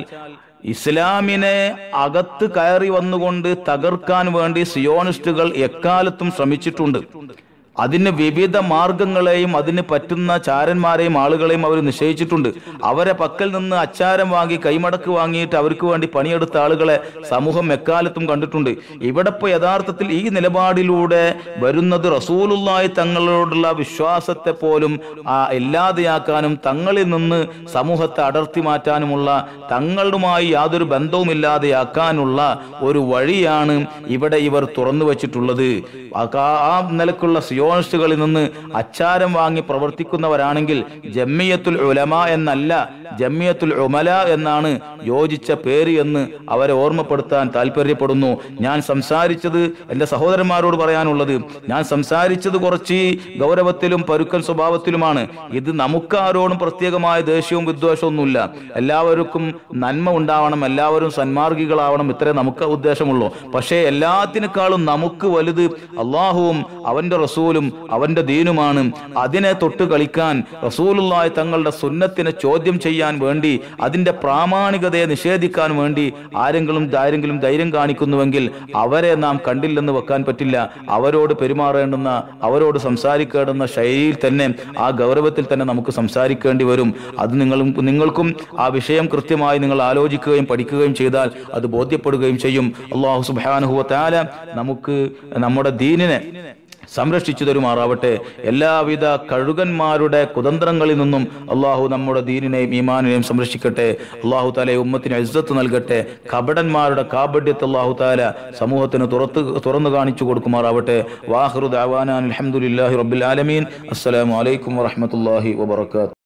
ഇസ്ലാമിനെ അകത്ത് കയറി വന്നുകൊണ്ട് തകർക്കാൻ വേണ്ടി സിയോണിസ്റ്റുകൾ എക്കാലത്തും ശ്രമിച്ചിട്ടുണ്ട് അതിന് വിവിധ മാർഗങ്ങളെയും അതിന് പറ്റുന്ന ചാരന്മാരെയും ആളുകളെയും അവർ നിശ്ചയിച്ചിട്ടുണ്ട് അവരെ പക്കൽ നിന്ന് അച്ചാരം വാങ്ങി കൈമടക്ക് വാങ്ങിയിട്ട് അവർക്ക് വേണ്ടി പണിയെടുത്ത ആളുകളെ സമൂഹം എക്കാലത്തും കണ്ടിട്ടുണ്ട് ഇവിടെ ഇപ്പൊ യഥാർത്ഥത്തിൽ ഈ നിലപാടിലൂടെ വരുന്നത് റസൂലുള്ളാഹി തങ്ങളോടുള്ള വിശ്വാസത്തെ പോലും ആ ഇല്ലാതെയാക്കാനും തങ്ങളിൽ നിന്ന് സമൂഹത്തെ അടർത്തി മാറ്റാനുമുള്ള തങ്ങളുമായി യാതൊരു ബന്ധവുമില്ലാതെയാക്കാനുള്ള ഒരു വഴിയാണ് ഇവിടെ ഇവർ തുറന്നു വച്ചിട്ടുള്ളത് ആ കാ- ആ നിലക്കുള്ള സിയോണിസ്റ്റുകളിൽ നിന്ന് അച്ചാരം വാങ്ങി പ്രവർത്തിക്കുന്നവരാണെങ്കിൽ ജമ്മിയത്തുൽ ഉലമ എന്നല്ല ജമിയത്തുൽ ഉമല എന്നാണ് യോജിച്ച പേര് എന്ന് അവരെ ഓർമ്മപ്പെടുത്താൻ താല്പര്യപ്പെടുന്നു ഞാൻ സംസാരിച്ചത് എൻ്റെ സഹോദരന്മാരോട് പറയാനുള്ളത് ഞാൻ സംസാരിച്ചത് കുറച്ച് ഗൗരവത്തിലും പരുക്കൻ സ്വഭാവത്തിലുമാണ് ഇത് നമുക്കാരോടും പ്രത്യേകമായ ദേഷ്യവും വിദ്വേഷവും ഒന്നുമില്ല എല്ലാവർക്കും നന്മ ഉണ്ടാവണം എല്ലാവരും സന്മാർഗികളാവണം ഇത്രേ നമുക്ക് ഉദ്ദേശമുള്ളൂ പക്ഷേ എല്ലാത്തിനേക്കാളും നമുക്ക് വലുത് അള്ളാഹുവും അവന്റെ റസൂലും അവന്റെ ദീനുമാണ് അതിനെ തൊട്ട് കളിക്കാൻ റസൂലുള്ളാഹി തങ്ങളുടെ സുന്നത്തിനെ ചോദ്യം ചെയ്യാൻ വേണ്ടി അതിന്റെ പ്രാമാണികതയെ നിഷേധിക്കാൻ വേണ്ടി ആരെങ്കിലും ആരെങ്കിലും ധൈര്യം കാണിക്കുന്നുവെങ്കിൽ അവരെ നാം കണ്ടില്ലെന്ന് വെക്കാൻ പറ്റില്ല അവരോട് പെരുമാറേണ്ടുന്ന അവരോട് സംസാരിക്കേണ്ടുന്ന ശൈലിയിൽ തന്നെ ആ ഗൗരവത്തിൽ തന്നെ നമുക്ക് സംസാരിക്കേണ്ടി വരും അത് നിങ്ങളും നിങ്ങൾക്കും ആ വിഷയം കൃത്യമായി നിങ്ങൾ ആലോചിക്കുകയും പഠിക്കുകയും ചെയ്താൽ അത് ബോധ്യപ്പെടുകയും ചെയ്യും അള്ളാഹു സുബാനുഹുവ താല നമുക്ക് നമ്മുടെ ദീനിനെ സംരക്ഷിച്ചു തരുമാറാവട്ടെ എല്ലാവിധ കഴുകന്മാരുടെ കുതന്ത്രങ്ങളിൽ നിന്നും അള്ളാഹു നമ്മുടെ ദീനിനെയും ഈമാനിനെയും സംരക്ഷിക്കട്ടെ അള്ളാഹു താല ഉമ്മത്തിന് ഇസ്സത്ത് നൽകട്ടെ കപടന്മാരുടെ കാപഡ്യത്തെ അള്ളാഹു താല സമൂഹത്തിന് തുറത്ത് തുറന്നു കാണിച്ചു കൊടുക്കുമാറാവട്ടെ വാഹൃദ് അവാനാൻ അലഹമുല്ലാഹി റബ്ബിൽ ആലമീൻ അസ്സലാമു അലൈക്കും വറഹമത്തല്ലാഹി വബർക്കാത്തു